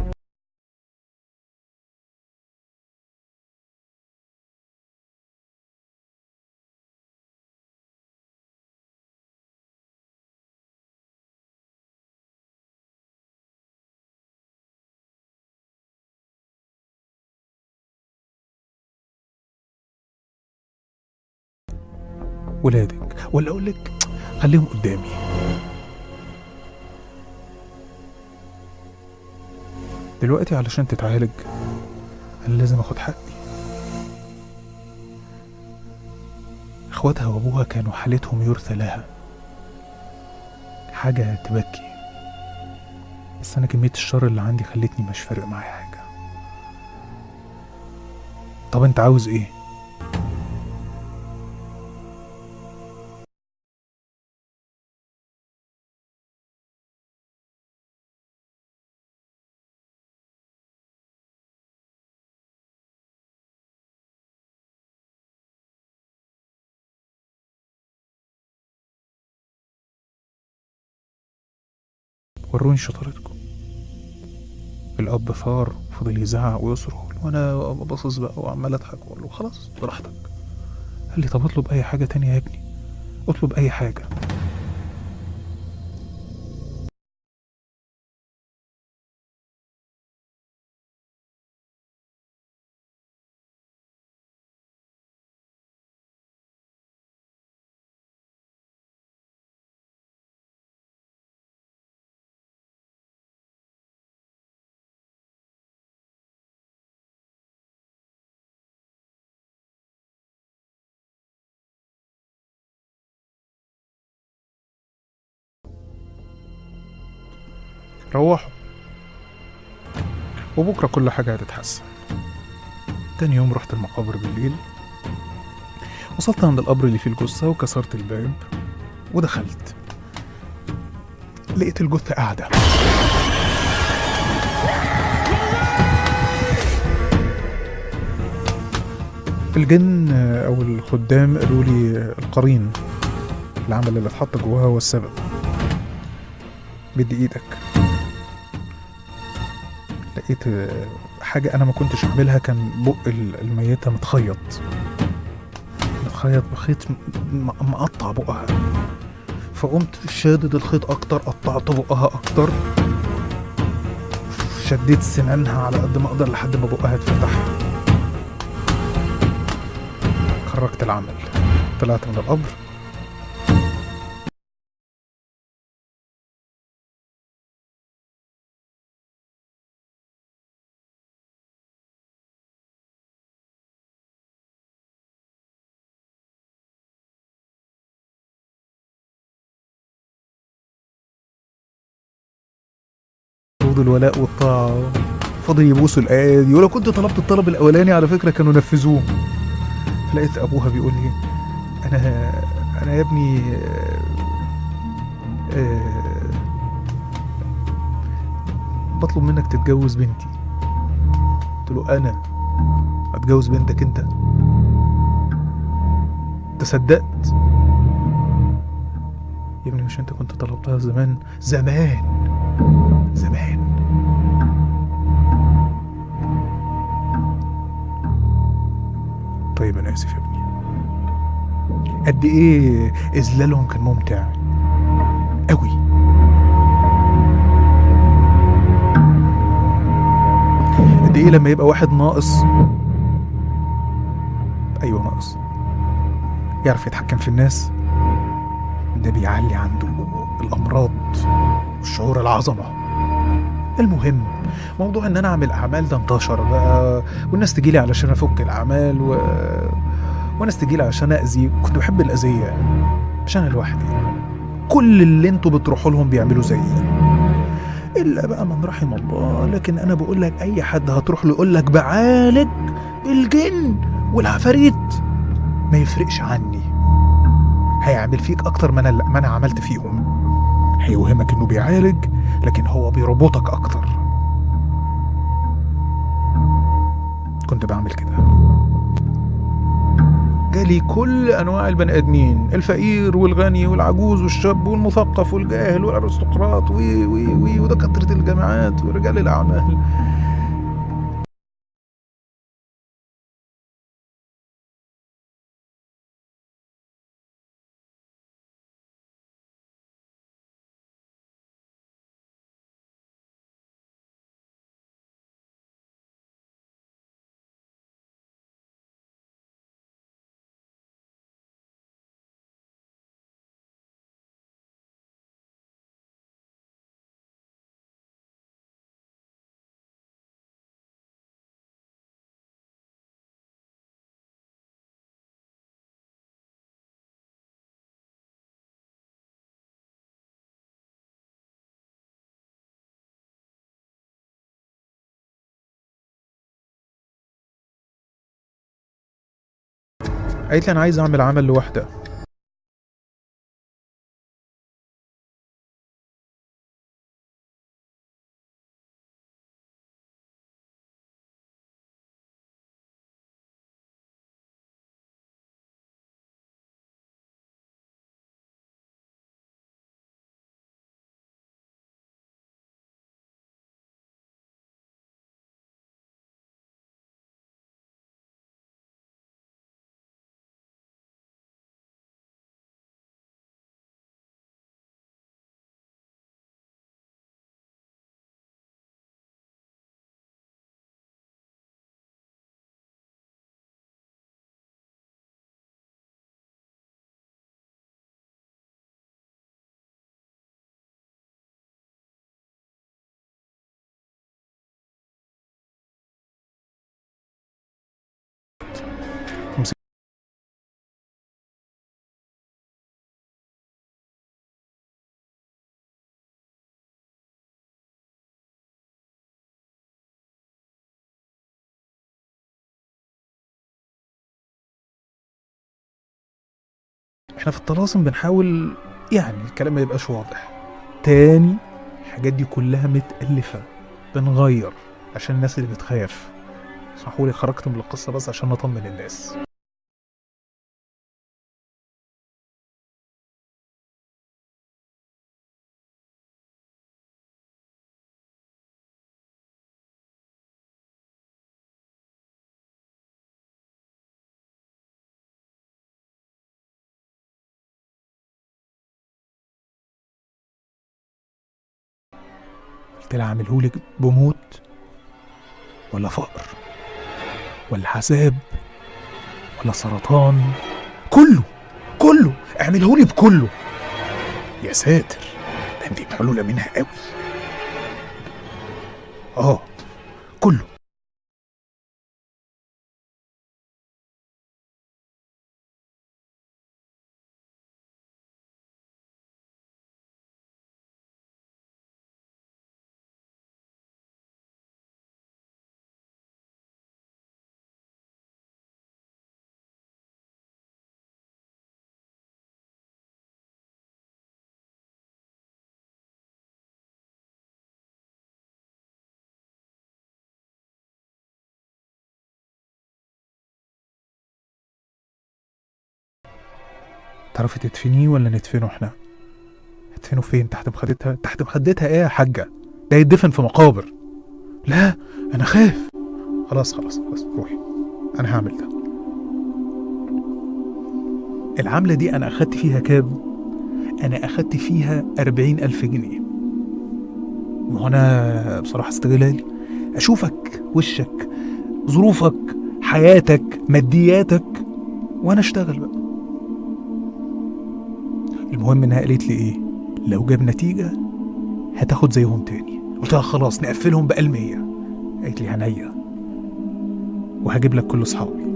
ولادك ولا اقول لك خليهم قدامي دلوقتي علشان تتعالج انا لازم اخد حقي اخواتها وابوها كانوا حالتهم يرثى لها حاجة تبكي بس انا كمية الشر اللي عندي خلتني مش فارق معايا حاجة طب انت عاوز ايه وروني شطارتكم الأب ثار فضل يزعق ويصرخ وأنا باصص بقى وعمال أضحك وأقول له خلاص براحتك قال لي طب اطلب أي حاجة تانية يا ابني اطلب أي حاجة روحوا وبكرة كل حاجة هتتحسن تاني يوم رحت المقابر بالليل وصلت عند القبر اللي فيه الجثة وكسرت الباب ودخلت لقيت الجثة قاعدة الجن أو الخدام قالوا لي القرين العمل اللي اتحط جواها هو السبب بدي ايدك لقيت آه، حاجة أنا ما كنتش أعملها كان بق ال- الميتة متخيط متخيط بخيط م- م- مقطع بقها فقمت شادد الخيط أكتر قطعت بقها أكتر شديت سنانها على قد ما أقدر لحد ما بقها اتفتح خرجت العمل طلعت من القبر فروض الولاء والطاعة فضل يبوسوا الأيادي ولو كنت طلبت الطلب الأولاني على فكرة كانوا نفذوه فلقيت أبوها بيقول لي أنا أنا يا ابني آه، آه، بطلب منك تتجوز بنتي قلت له أنا هتجوز بنتك أنت أنت صدقت يا ابني مش أنت كنت طلبتها زمان زمان زمان طيب انا اسف يا ابني قد ايه اذلالهم كان ممتع قوي قد ايه لما يبقى واحد ناقص ايوه ناقص يعرف يتحكم في الناس ده بيعلي عنده الامراض والشعور العظمه المهم موضوع ان انا اعمل اعمال ده انتشر بقى والناس تجيلي علشان افك الاعمال و... وناس تجيلي علشان اذي كنت بحب الاذيه مش انا لوحدي كل اللي انتوا بتروحوا لهم بيعملوا زيي الا بقى من رحم الله لكن انا بقول لك اي حد هتروح له يقول لك بعالج الجن والعفاريت ما يفرقش عني هيعمل فيك اكتر ما انا ما انا عملت فيهم هيوهمك انه بيعالج لكن هو بيربطك اكتر كنت بعمل كده جالي كل انواع البني ادمين الفقير والغني والعجوز والشاب والمثقف والجاهل والارستقراط و و و ودكاتره الجامعات ورجال الاعمال قالت لي انا عايز اعمل عمل لوحده احنا في الطلاسم بنحاول يعني الكلام ما يبقاش واضح تاني الحاجات دي كلها متألفة بنغير عشان الناس اللي بتخاف اسمحوا لي خرجت من القصة بس عشان اطمن الناس قلت لها اعملهولك بموت ولا فقر ولا عذاب ولا سرطان كله كله اعملهولي بكله يا ساتر ده انت معلولة منها قوي اه كله تعرفي تدفنيه ولا ندفنه احنا ندفنه فين تحت مخدتها تحت مخدتها ايه يا حاجة ده يدفن في مقابر لا انا خايف خلاص خلاص خلاص روحي انا هعمل ده العملة دي انا اخدت فيها كام انا اخدت فيها أربعين الف جنيه وهنا بصراحة استغلالي اشوفك وشك ظروفك حياتك مادياتك وانا اشتغل بقى المهم انها قالت لي ايه لو جاب نتيجة هتاخد زيهم تاني قلت لها خلاص نقفلهم بقى المية قالت لي عينيا وهجيب لك كل اصحابي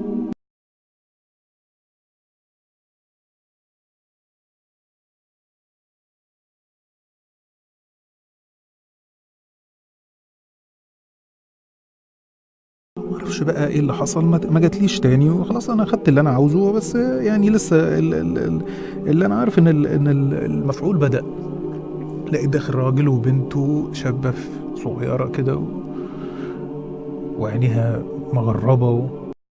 ما اعرفش بقى ايه اللي حصل ما ما جاتليش تاني وخلاص انا خدت اللي انا عاوزه بس يعني لسه ال- ال- ال- اللي انا عارف ان ال- ان ال- المفعول بدا لقيت داخل راجل وبنته شابه في- صغيره كده و... وعينيها مغربه و...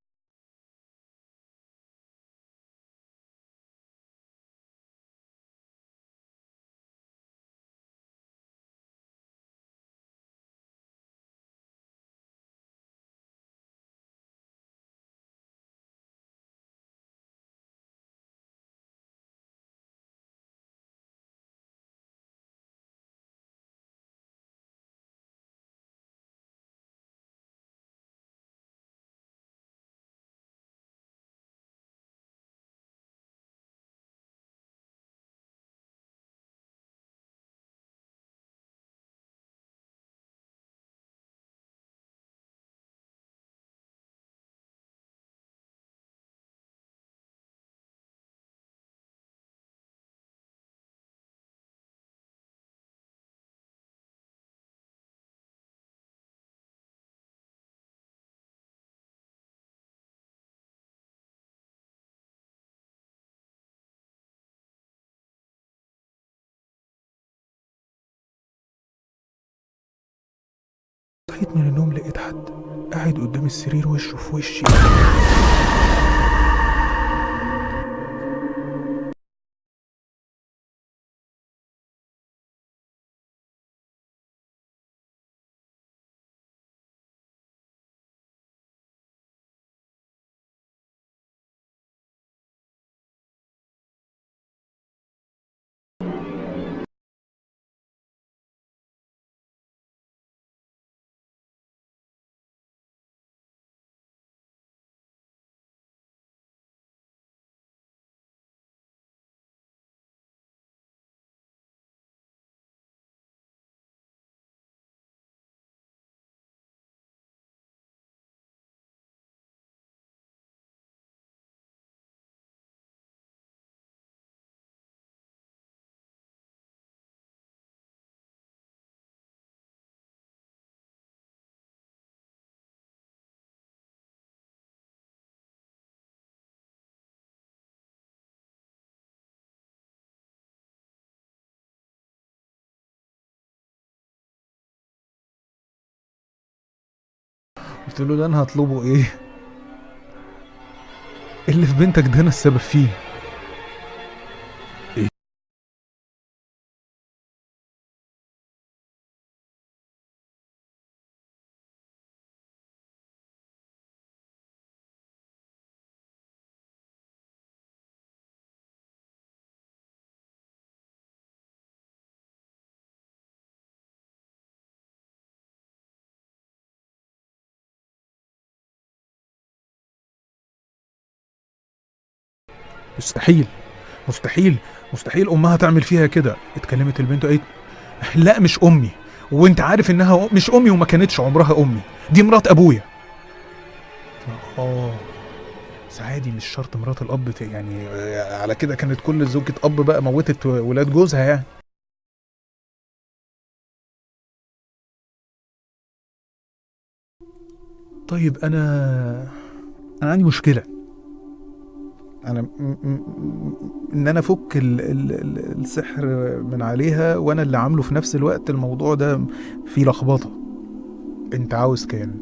صحيت من النوم لقيت حد قاعد قدام السرير وشه في وشي قلت له ده انا هطلبه ايه اللي في بنتك ده انا السبب فيه إيه؟ مستحيل مستحيل مستحيل امها تعمل فيها كده اتكلمت البنت وقالت لا مش امي وانت عارف انها مش امي وما كانتش عمرها امي دي مرات ابويا اه بس عادي مش شرط مرات الاب ت- يعني آه، على كده كانت كل زوجة اب بقى موتت ولاد جوزها يعني طيب انا انا عندي مشكله انا م- م- م- ان انا افك ال- ال- ال- السحر من عليها وانا اللي عامله في نفس الوقت الموضوع ده فيه لخبطه انت عاوز كام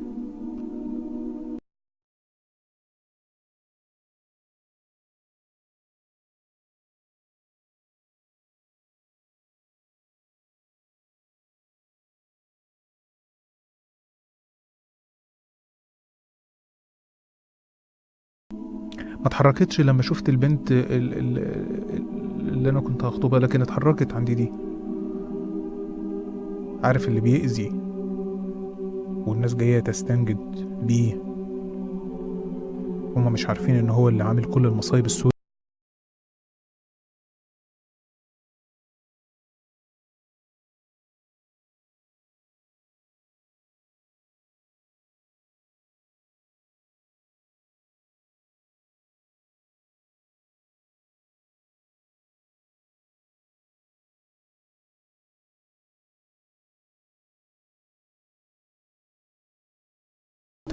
ما اتحركتش لما شفت البنت ال- ال- ال- اللي انا كنت هخطبها لكن اتحركت عندي دي عارف اللي بيأذي والناس جاية تستنجد بيه هما مش عارفين ان هو اللي عامل كل المصايب السوداء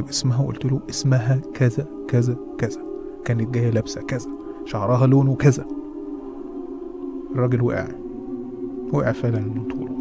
نطقت باسمها وقلت له اسمها كذا كذا كذا كانت جايه لابسه كذا شعرها لونه كذا الراجل وقع وقع فعلا من طوله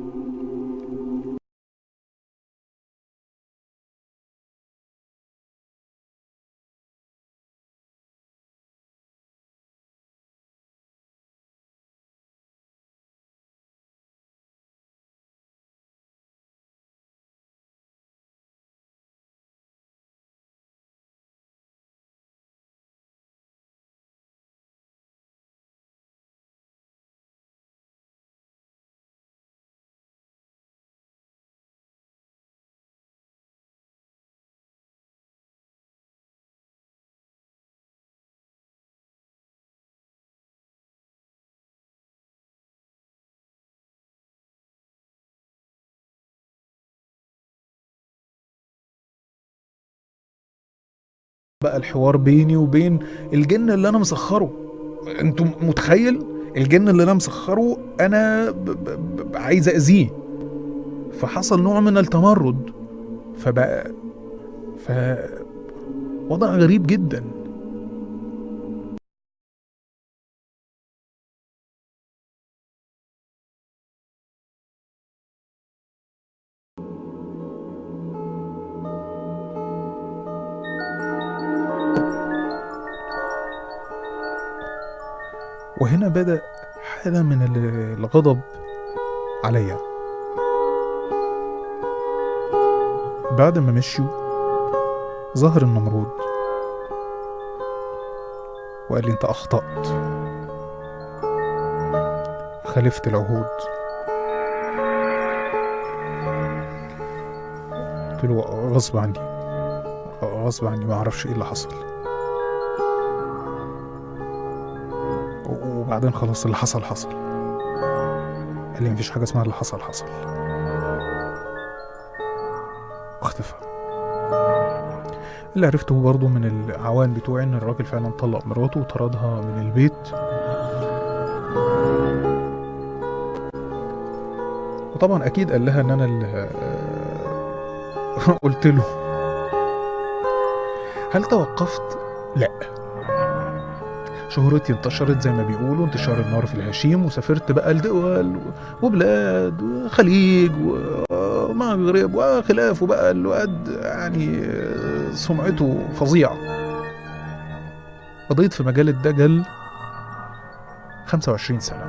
بقى الحوار بيني وبين الجن اللي انا مسخره انتوا متخيل الجن اللي انا مسخره انا ب- ب- ب- عايز اذيه فحصل نوع من التمرد فبقى ف وضع غريب جدا وهنا بدأ حالة من ال- الغضب عليا بعد ما مشيوا ظهر النمرود وقال لي انت اخطأت خالفت العهود قلت له غصب عني غصب عني ما اعرفش ايه اللي حصل و- وبعدين خلاص اللي حصل حصل قال لي مفيش حاجة اسمها اللي حصل حصل واختفى اللي عرفته برضه من العوان بتوعي ان الراجل فعلا طلق مراته وطردها من البيت وطبعا اكيد قال لها ان انا اللي قلت له هل توقفت لا شهرتي انتشرت زي ما بيقولوا انتشار النار في الهشيم وسافرت بقى لدول وبلاد وخليج ومغرب وخلافه بقى الواد يعني سمعته فظيعة قضيت في مجال الدجل 25 سنة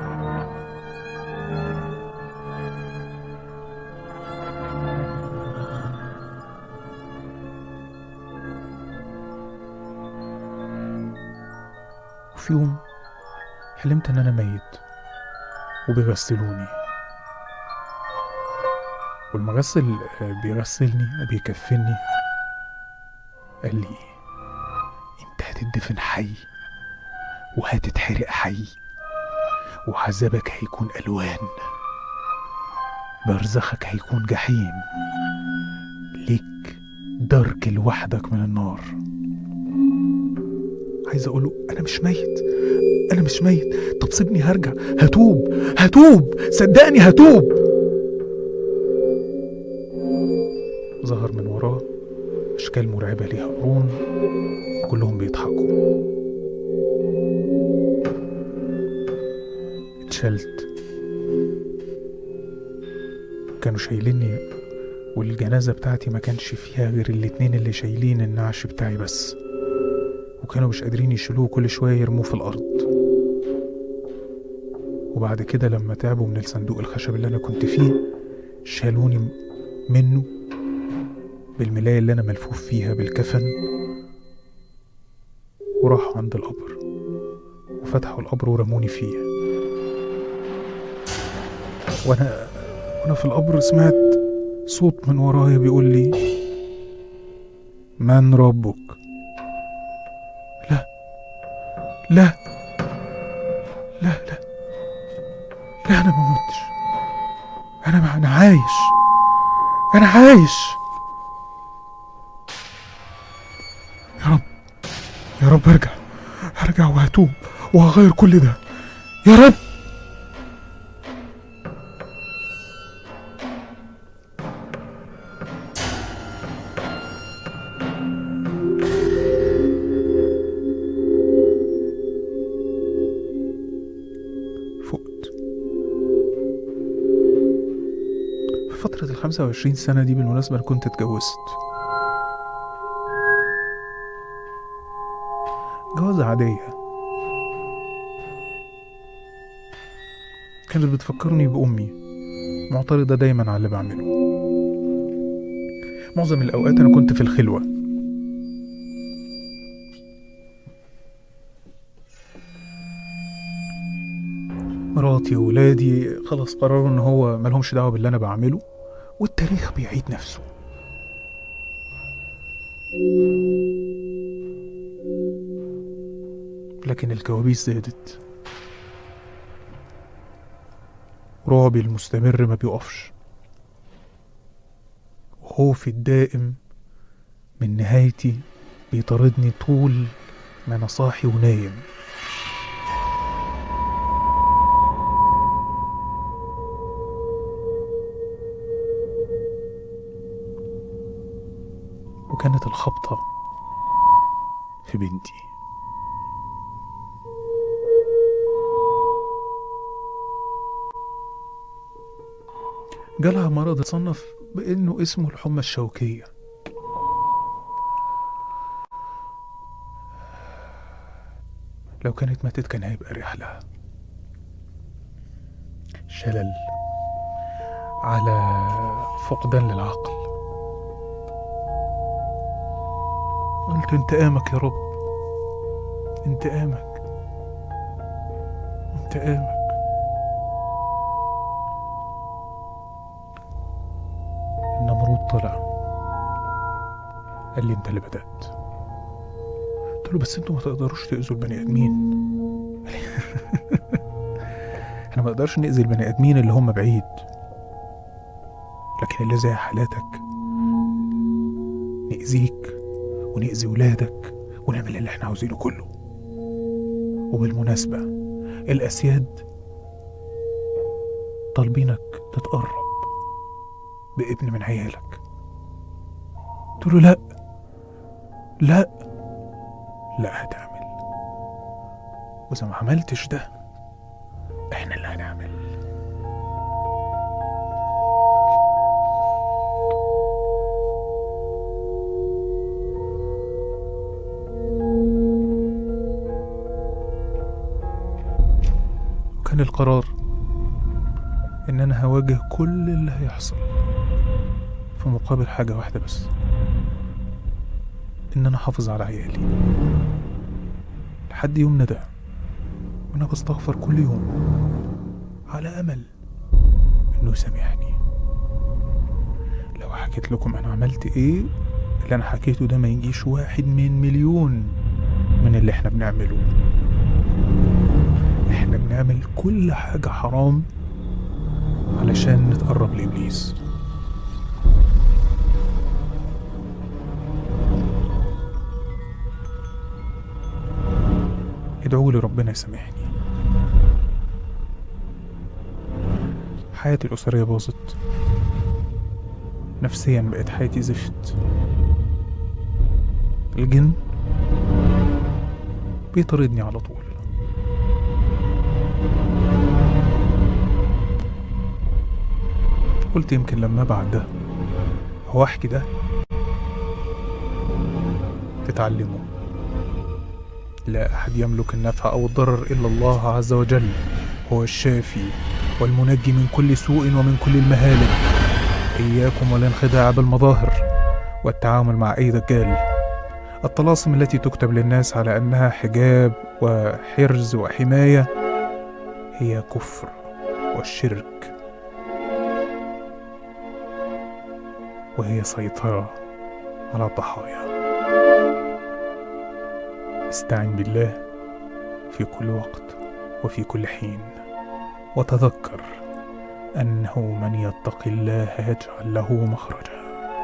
وفي يوم حلمت ان انا ميت وبيغسلوني والمغسل آه، بيغسلني وبيكفني قال لي انت هتدفن حي وهتتحرق حي وعذابك هيكون الوان برزخك هيكون جحيم ليك درك لوحدك من النار عايز اقوله انا مش ميت انا مش ميت طب سيبني هرجع هتوب هتوب صدقني هتوب ظهر من وراه اشكال مرعبه ليها قرون كلهم بيضحكوا اتشلت كانوا شايليني والجنازة بتاعتي ما كانش فيها غير الاتنين اللي شايلين النعش بتاعي بس وكانوا مش قادرين يشيلوه كل شوية يرموه في الأرض وبعد كده لما تعبوا من الصندوق الخشب اللي أنا كنت فيه شالوني م- منه بالملاية اللي أنا ملفوف فيها بالكفن وراحوا عند القبر وفتحوا القبر ورموني فيه وأنا وأنا في القبر سمعت صوت من ورايا بيقول لي من ربك لا لا لا لا لا انا ما متش انا ما انا عايش انا عايش يا رب يا رب ارجع هرجع وهتوب وهغير كل ده يا رب فترة ال 25 سنة دي بالمناسبة أنا كنت اتجوزت جوازة عادية كانت بتفكرني بأمي معترضة دايما على اللي بعمله معظم الأوقات أنا كنت في الخلوة مراتي وولادي خلاص قرروا ان هو ملهمش دعوه باللي انا بعمله والتاريخ بيعيد نفسه لكن الكوابيس زادت رعبي المستمر ما بيقفش وخوفي الدائم من نهايتي بيطاردني طول ما انا صاحي ونايم وكانت الخبطة في بنتي جالها مرض اتصنف بأنه اسمه الحمى الشوكية لو كانت ماتت كان هيبقى رحلة شلل على فقدان للعقل قلت انتقامك يا رب انتقامك انتقامك النمرود طلع قال لي انت اللي بدأت قلت له بس انتوا ما تقدروش تأذوا البني ادمين احنا ما نقدرش نأذي البني ادمين اللي هم بعيد لكن اللي زي حالاتك نأذيك ونأذي ولادك ونعمل اللي احنا عاوزينه كله وبالمناسبة الأسياد طالبينك تتقرب بابن من عيالك قلت له لا لا لا هتعمل وإذا ما عملتش ده احنا اللي هنعمل وكان القرار ان انا هواجه كل اللي هيحصل في مقابل حاجة واحدة بس ان انا احافظ على عيالي لحد يومنا ده وانا بستغفر كل يوم على امل انه يسامحني لو حكيت لكم انا عملت ايه اللي انا حكيته ده ما يجيش واحد من مليون من اللي احنا بنعمله احنا بنعمل كل حاجة حرام علشان نتقرب لإبليس ادعوا لي ربنا يسامحني حياتي الأسرية باظت نفسيا بقت حياتي زفت الجن بيطاردني على طول قلت يمكن لما ابعد ده هو احكي ده تتعلموا لا احد يملك النفع او الضرر الا الله عز وجل هو الشافي والمنجي من كل سوء ومن كل المهالك اياكم والانخداع بالمظاهر والتعامل مع اي دجال الطلاسم التي تكتب للناس على انها حجاب وحرز وحمايه هي كفر والشرك وهي سيطرة على الضحايا استعن بالله في كل وقت وفي كل حين وتذكر أنه من يتق الله يجعل له مخرجا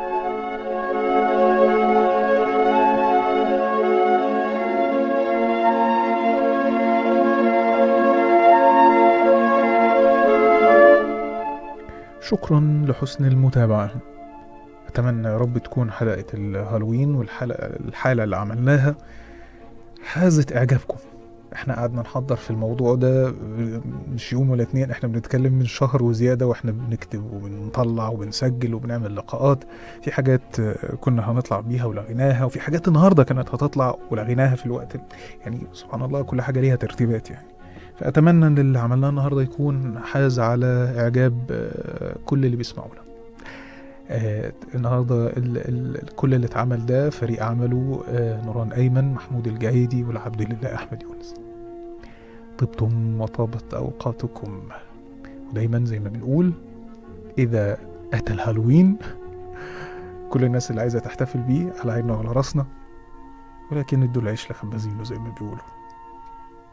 شكرا لحسن المتابعه أتمنى يا رب تكون حلقة الهالوين والحلقة الحالة اللي عملناها حازت إعجابكم احنا قعدنا نحضر في الموضوع ده مش يوم ولا اتنين احنا بنتكلم من شهر وزيادة واحنا بنكتب وبنطلع وبنسجل وبنعمل لقاءات في حاجات آه، كنا هنطلع بيها ولغيناها وفي حاجات النهاردة كانت هتطلع ولغيناها في الوقت يعني سبحان الله كل حاجة ليها ترتيبات يعني فأتمنى إن اللي عملناه النهاردة يكون حاز على إعجاب آه، كل اللي بيسمعونا آه، النهارده ال ال كل اللي اتعمل ده فريق عمله آه، نوران ايمن محمود الجعيدي والعبد لله احمد يونس طبتم وطابت اوقاتكم ودايما زي ما بنقول اذا اتى الهالوين كل الناس اللي عايزه تحتفل بيه على عيننا وعلى راسنا ولكن ادوا العيش لخبازينه زي ما بيقولوا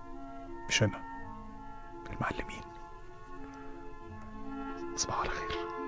مش انا المعلمين تصبحوا على خير